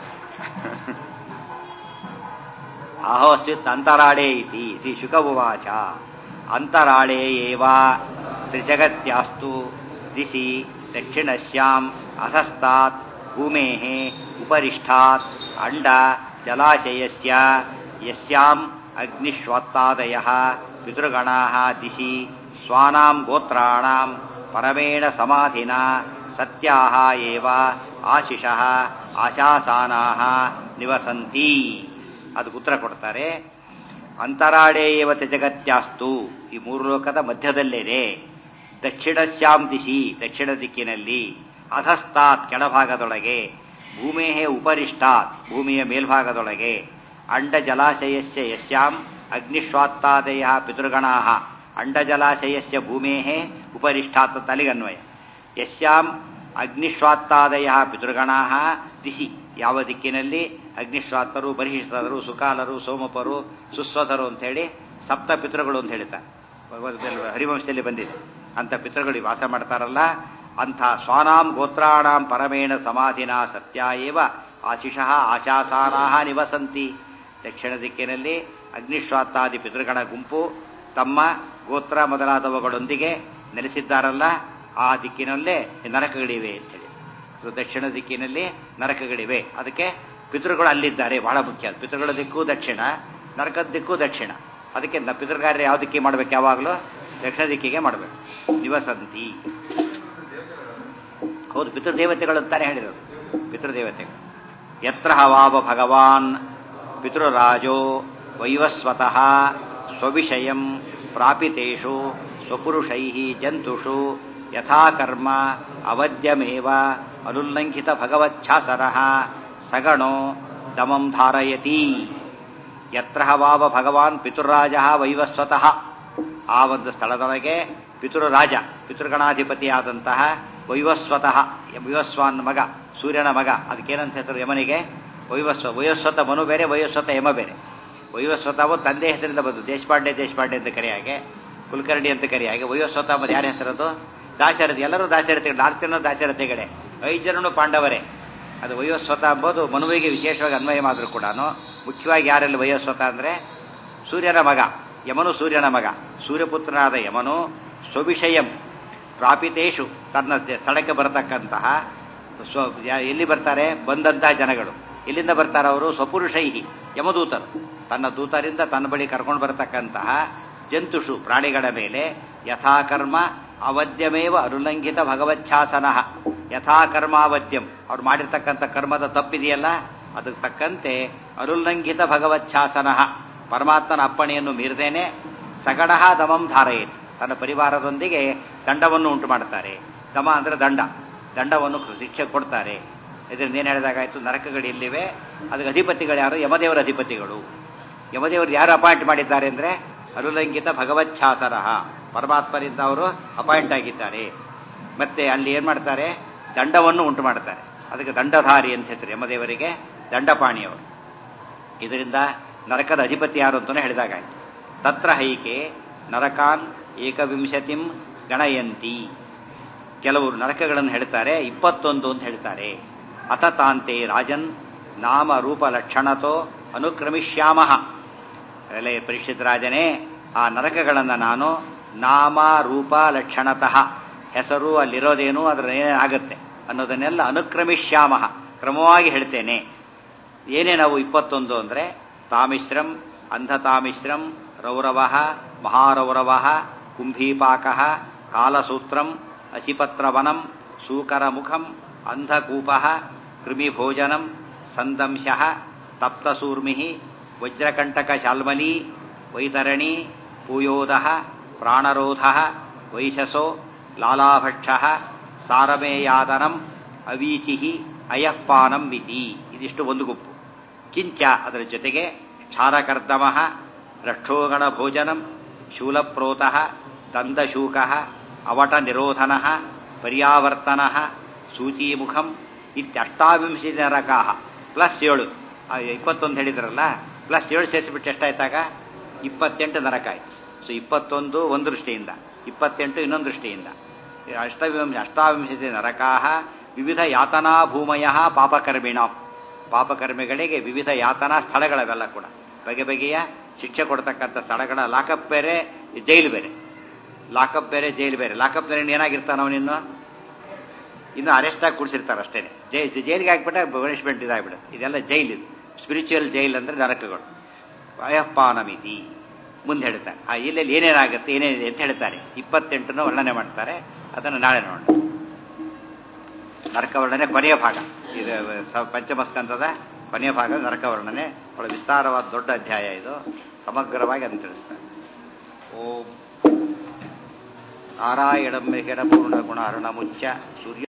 A: ಅಹೋಸ್ತಿತ್ ಅಂತರಾಳೇ ಇತಿ ಶ್ರೀ ಶುಕ ಉವಾಚ ಅಂತರಾಳೇ ಏವ ತ್ರಿಜಗತ್ಯಾಸ್ತು ದಿಶಿ ದಕ್ಷಿಣಶ್ಯಾಂ ಅಧಸ್ತಾತ್ ಭೂಮೇಃ ಉಪರಿಷ್ಠಾತ್ ಅಂಡ ಜಲಾಶಯಸ್ಯ ಯಸ್ಯಾಂ ಅಗ್ನಿಶ್ವಾತ್ತಾದಯಃ ಪಿತೃಗಣಾಃ ದಿಶಿ ಸ್ವಾನಾಂ ಗೋತ್ರಾಣಾಂ ಪರಮೇಣ ಸಮಾಧಿನಾ ಸತ್ಯಾಃ ಏವ ಆಶಿಷಃ ಆಶಾಸಾನಾಃ ನಿವಸಂತಿ ಅದಕ್ಕೆ ಉತ್ತರ ಕೊಡ್ತಾರೆ ಅಂತರಾಳೇ ಏವ ಜಗತ್ಯಾಸ್ತು ಈ ಮೂರು ಲೋಕದ ಮಧ್ಯದಲ್ಲೇನೆ ದಕ್ಷಿಣಶ್ಯಾಂ ದಿಶಿ ದಕ್ಷಿಣ ದಿಕ್ಕಿನಲ್ಲಿ ಅಧಸ್ತಾತ್ ಕೆಳಭಾಗದೊಳಗೆ ಭೂಮೇಹೇ ಉಪರಿಷ್ಟಾತ್ ಭೂಮಿಯ ಮೇಲ್ಭಾಗದೊಳಗೆ ಅಂಡ ಜಲಾಶಯಸ್ಯ ಯಸ್ಯಾಂ ಅಗ್ನಿಶ್ವಾತ್ತಾದಯ ಪಿತೃಗಣಾ ಅಂಡ ಜಲಾಶಯಸ್ಯ ಭೂಮೇಹೇ ಉಪರಿಷ್ಟಾತ್ ತಲಿಗನ್ವಯ ಯಸ್ಯಾಂ ಅಗ್ನಿಶ್ವಾತ್ತಾದಯ ಪಿತೃಗಣಾ ದಿಶಿ ಯಾವ ದಿಕ್ಕಿನಲ್ಲಿ ಅಗ್ನಿಶ್ವಾತ್ತರು ಬರಿಷ್ಠರು ಸುಕಾಲರು ಸೋಮಪರು ಸುಸ್ವಧರು ಅಂತ ಹೇಳಿ ಸಪ್ತ ಪಿತೃಗಳು ಅಂತ ಹೇಳ್ತಾರೆ ಭಗವದ್ಗೀತೆಯಲ್ಲಿ ಹರಿವಂಶದಲ್ಲಿ ಬಂದಿದೆ ಅಂತ ಪಿತೃಗಳು ವಾಸ ಮಾಡ್ತಾರಲ್ಲ ಅಂಥ ಸ್ವಾನಾಂ ಗೋತ್ರಾಣಾಂ ಪರಮೇಣ ಸಮಾಧಿನ ಸತ್ಯ ಏವ ಆಶಿಷಃ ಆಶಾಸಾನಾಹ ನಿವಸಂತಿ ದಕ್ಷಿಣ ದಿಕ್ಕಿನಲ್ಲಿ ಅಗ್ನಿಶ್ವಾತ್ತಾದಿ ಪಿತೃಗಣ ಗುಂಪು ತಮ್ಮ ಗೋತ್ರ ಮೊದಲಾದವುಗಳೊಂದಿಗೆ ನೆಲೆಸಿದ್ದಾರಲ್ಲ ಆ ದಿಕ್ಕಿನಲ್ಲೇ ನರಕಗಳಿವೆ ಅಂತೇಳಿ ಇದು ದಕ್ಷಿಣ ದಿಕ್ಕಿನಲ್ಲಿ ನರಕಗಳಿವೆ ಅದಕ್ಕೆ ಪಿತೃಗಳು ಅಲ್ಲಿದ್ದಾರೆ ಬಹಳ ಮುಖ್ಯ ಪಿತೃಗಳ ದಿಕ್ಕು ದಕ್ಷಿಣ ನರಕದ ದಿಕ್ಕು ದಕ್ಷಿಣ ಅದಕ್ಕೆ ನ- ಪಿತೃಕಾರ್ಯ ಯಾವ ದಿಕ್ಕಿಗೆ ಮಾಡ್ಬೇಕು ಯಾವಾಗಲೂ ದಕ್ಷಿಣ ದಿಕ್ಕಿಗೆ ಮಾಡಬೇಕು ನಿವಸಂತಿ ಹೌದು ಪಿತೃದೇವತೆಗಳು ಅಂತಾನೆ ಹೇಳಿರೋದು ಪಿತೃದೇವತೆಗಳು ಯತ್ರ ಹವಾವ ಭಗವಾನ್ ಪಿತೃರಾಜೋ ವೈವಸ್ವತಃ ಸ್ವವಿಷಯಂ ಪ್ರಾಪಿತೇಷು ಸ್ವಪುರುಷೈ ಜಂತುಷು ಯಥಾಕರ್ಮ ಅವದ್ಯಮೇವ ಅನುಲ್ಲಂಘಿತ ಭಗವಚ್ಛಾಸರ ಸಗಣೋ ದಮಂ ಧಾರಯತಿ ಯತ್ರ ಹವಾವ ಭಗವಾನ್ ಪಿತೃರಾಜ ವೈವಸ್ವತಃ ಆ ಒಂದು ಸ್ಥಳದೊಳಗೆ ಪಿತೃರಾಜ ಪಿತೃಗಣಾಧಿಪತಿಯಾದಂತಹ ವೈವಸ್ವತಃ ವೈವಸ್ವಾನ್ ಮಗ ಸೂರ್ಯನ ಮಗ ಅದಕ್ಕೇನಂತ ಹೆಸರು ಯಮನಿಗೆ ವೈವಸ್ವ ವಯೋಸ್ವತ ಮನು ಬೇರೆ ವಯೋಸ್ವತ ಯಮ ಬೇರೆ ವೈವಸ್ವತವು ತಂದೆ ಹೆಸರಿಂದ ಬಂದು ದೇಶಪಾಂಡೆ ದೇಶಪಾಂಡೆ ಅಂತ ಕರೆಯಾಗೆ ಕುಲಕರ್ಣಿ ಅಂತ ಕರೆಯಾಗೆ ವಯೋಸ್ವತ ಮತ್ತು ಯಾರ ಹೆಸರದು ದಾಶರಥಿ ಎಲ್ಲರೂ ದಾಶರಥಿಗಳು ನಾಲ್ಕು ಜನ ದಾಶರಥಿಗಳೇ ಐದು ಜನನು ಪಾಂಡವರೇ ಅದು ವಯೋಸ್ವತ ಎಂಬುದು ಮನುವಿಗೆ ವಿಶೇಷವಾಗಿ ಅನ್ವಯವಾದರೂ ಕೂಡ ಮುಖ್ಯವಾಗಿ ಯಾರಲ್ಲಿ ವಯೋಸ್ವತ ಅಂದರೆ ಸೂರ್ಯನ ಮಗ ಯಮನು ಸೂರ್ಯನ ಮಗ ಸೂರ್ಯಪುತ್ರನಾದ ಯಮನು ಸ್ವವಿಷಯಂ ಪ್ರಾಪಿತೇಶು ತನ್ನ ದ- ಸ್ಥಳಕ್ಕೆ ಬರತಕ್ಕಂತಹ ಸ್ವ ಯಾ- ಎಲ್ಲಿ ಬರ್ತಾರೆ ಬಂದಂತಹ ಜನಗಳು ಎಲ್ಲಿಂದ ಬರ್ತಾರೆ ಅವರು ಸ್ವಪುರುಷೈಹಿ ಯಮದೂತರು ತನ್ನ ದೂತರಿಂದ ತನ್ನ ಬಳಿ ಕರ್ಕೊಂಡು ಬರತಕ್ಕಂತಹ ಜಂತುಷು ಪ್ರಾಣಿಗಳ ಮೇಲೆ ಯಥಾಕರ್ಮ ಅವದ್ಯಮೇವ ಅನುಲಂಘಿತ ಭಗವಚ್ಛಾಸನ ಯಥಾಕರ್ಮಾವದ್ಯಂ ಅವ್ರು ಮಾಡಿರ್ತಕ್ಕಂಥ ಕರ್ಮದ ತಪ್ಪಿದೆಯಲ್ಲ ಅದಕ್ಕೆ ತಕ್ಕಂತೆ ಅನುಲ್ಲಂಘಿತ ಭಗವಚ್ಛಾಸನ ಪರಮಾತ್ಮನ ಅಪ್ಪಣೆಯನ್ನು ಮೀರದೇನೆ ಸಗಡಹ ದಮಂ ಧಾರಯೇತ್ ತನ್ನ ಪರಿವಾರದೊಂದಿಗೆ ದಂಡವನ್ನು ಉಂಟು ಮಾಡ್ತಾರೆ ದಮ ಅಂದ್ರೆ ದಂಡ ದಂಡವನ್ನು ಶಿಕ್ಷೆ ಕೊಡ್ತಾರೆ ಇದರಿಂದ ಏನು ಹೇಳಿದಾಗಾಯ್ತು ನರಕಗಳು ಎಲ್ಲಿವೆ ಅದಕ್ಕೆ ಅಧಿಪತಿಗಳು ಯಾರು ಯಮದೇವರ ಅಧಿಪತಿಗಳು ಯಮದೇವರು ಯಾರು ಅಪಾಯಿಂಟ್ ಮಾಡಿದ್ದಾರೆ ಅಂದ್ರೆ ಅನುಲಂಘಿತ ಭಗವಚ್ಛಾಸರಹ ಪರಮಾತ್ಮರಿಂದ ಅವರು ಅಪಾಯಿಂಟ್ ಆಗಿದ್ದಾರೆ ಮತ್ತೆ ಅಲ್ಲಿ ಏನ್ ಮಾಡ್ತಾರೆ ದಂಡವನ್ನು ಉಂಟು ಮಾಡ್ತಾರೆ ಅದಕ್ಕೆ ದಂಡಧಾರಿ ಅಂತ ಹೆಸರು ಯಮದೇವರಿಗೆ ದಂಡಪಾಣಿಯವರು ಇದರಿಂದ ನರಕದ ಅಧಿಪತಿ ಯಾರು ಅಂತಲೂ ಹೇಳಿದಾಗಾಯ್ತು ತತ್ರ ಹೈಕೆ ನರಕಾನ್ ಏಕವಿಂಶತಿಂ ಗಣಯಂತಿ ಕೆಲವರು ನರಕಗಳನ್ನು ಹೇಳ್ತಾರೆ ಇಪ್ಪತ್ತೊಂದು ಅಂತ ಹೇಳ್ತಾರೆ ಅತತಾಂತೆ ರಾಜನ್ ನಾಮ ರೂಪ ಲಕ್ಷಣತೋ ಅನುಕ್ರಮಿಷ್ಯಾಮ ಎಲೆ ಪರೀಕ್ಷಿತ ರಾಜನೇ ಆ ನರಕಗಳನ್ನು ನಾನು ನಾಮ ರೂಪ ಲಕ್ಷಣತಃ ಹೆಸರು ಅಲ್ಲಿರೋದೇನು ಅದರ ಏನೇನಾಗುತ್ತೆ ಅನ್ನೋದನ್ನೆಲ್ಲ ಅನುಕ್ರಮಿಷ್ಯಾಮ ಕ್ರಮವಾಗಿ ಹೇಳ್ತೇನೆ ಏನೇ ನಾವು ಇಪ್ಪತ್ತೊಂದು ಅಂದ್ರೆ ತಾಮಿಶ್ರಂ ಅಂಧತಾಮಿಶ್ರಂ ರೌರವ ಮಹಾರೌರವ ಕುಂಭೀಪಾಕ ಕಾಲಸೂತ್ರಂ ಅಸಿಪತ್ರವನಂ ಸೂಕರಮುಖಂ ಅಂಧಕೂಪ ಕೃಮಿಭೋಜನಂ ಸಂದಂಶ ತಪ್ತಸೂರ್ಮಿ ವಜ್ರಕಂಟಕಶಾಲ್ಮಲೀ ವೈತರಣಿ ಪೂಯೋದ ಪ್ರಾಣರೋಧ ವೈಶಸೋ ಲಾಲಾಭಕ್ಷ ಸಾರಮೇಯಾದನಂ ಅವೀಚಿ ಅಯಃಪಾನಂ ಮಿತಿ ಇದಿಷ್ಟು ಒಂದು ಗುಂಪು ಕಿಂಚ ಅದರ ಜೊತೆಗೆ ಕ್ಷಾರಕರ್ದಮ ರಕ್ಷೋಗಣ ಭೋಜನಂ ಶೂಲಪ್ರೋತ ದಂದಶೂಕ ಅವಟ ನಿರೋಧನ ಪರ್ಯಾವರ್ತನ ಸೂಚೀಮುಖಂ ಇತ್ಯಷ್ಟಾವಿಂಶತಿ ನರಕಾ ಪ್ಲಸ್ ಏಳು ಇಪ್ಪತ್ತೊಂದು ಹೇಳಿದ್ರಲ್ಲ ಪ್ಲಸ್ ಏಳು ಸೇರಿಸಿಬಿಟ್ಟು ಎಷ್ಟಾಯ್ತಾಗ ಇಪ್ಪತ್ತೆಂಟು ನರಕ ಆಯ್ತು ಸೊ ಇಪ್ಪತ್ತೊಂದು ಒಂದು ದೃಷ್ಟಿಯಿಂದ ಇಪ್ಪತ್ತೆಂಟು ಇನ್ನೊಂದು ದೃಷ್ಟಿಯಿಂದ ಅಷ್ಟವಿಂಶ ಅಷ್ಟಾವಿಂಶತಿ ನರಕಾ ವಿವಿಧ ಯಾತನಾ ಭೂಮಯ ಪಾಪಕರ್ಮಿಣ ಪಾಪಕರ್ಮಿಗಳಿಗೆ ವಿವಿಧ ಯಾತನಾ ಸ್ಥಳಗಳವೆಲ್ಲ ಕೂಡ ಬಗೆ ಬಗೆಯ ಶಿಕ್ಷೆ ಕೊಡ್ತಕ್ಕಂಥ ಸ್ಥಳಗಳ ಲಾಕಪ್ ಬೇರೆ ಜೈಲು ಬೇರೆ ಲಾಕಪ್ ಬೇರೆ ಜೈಲು ಬೇರೆ ಲಾಕಪ್ ಬೇರೆ ಏನಾಗಿರ್ತಾನ ಅವನಿನ್ನು ಇನ್ನು ಅರೆಸ್ಟ್ ಆಗಿ ಕೂಡಿಸಿರ್ತಾರೆ ಅಷ್ಟೇ ಜೈ ಜೈಲಿಗೆ ಹಾಕ್ಬಿಟ್ರೆ ಪನಿಷ್ಮೆಂಟ್ ಇದಾಗ್ಬಿಡುತ್ತೆ ಇದೆಲ್ಲ ಜೈಲ್ ಇದು ಸ್ಪಿರಿಚುವಲ್ ಜೈಲ್ ಅಂದ್ರೆ ನರಕಗಳು ಅಯಪ್ಪಾನಮಿತಿ ಮುಂದೆ ಹೇಳ್ತಾರೆ ಆ ಇಲ್ಲೆಲ್ಲಿ ಏನೇನಾಗುತ್ತೆ ಏನೇನಿದೆ ಅಂತ ಹೇಳ್ತಾರೆ ಇಪ್ಪತ್ತೆಂಟನ್ನು ವರ್ಣನೆ ಮಾಡ್ತಾರೆ ಅದನ್ನು ನಾಳೆ ನೋಡೋಣ ನರಕ ವರ್ಣನೆ ಕೊನೆಯ ಭಾಗ ಇದು ಪಂಚಮ ಸ್ಕಂದದ ಕೊನೆಯ ಭಾಗ ನರಕ ವರ್ಣನೆ ಬಹಳ ವಿಸ್ತಾರವಾದ ದೊಡ್ಡ ಅಧ್ಯಾಯ ಇದು ಸಮಗ್ರವಾಗಿ ಅದನ್ನು ತಿಳಿಸ್ತಾರೆ ಓಂ ನಾರಾಯಣಂ ಮೆಹರ ಪೂರ್ಣ ಗುಣ ಅರುಣ ಮುಚ್ಚ ಸೂರ್ಯ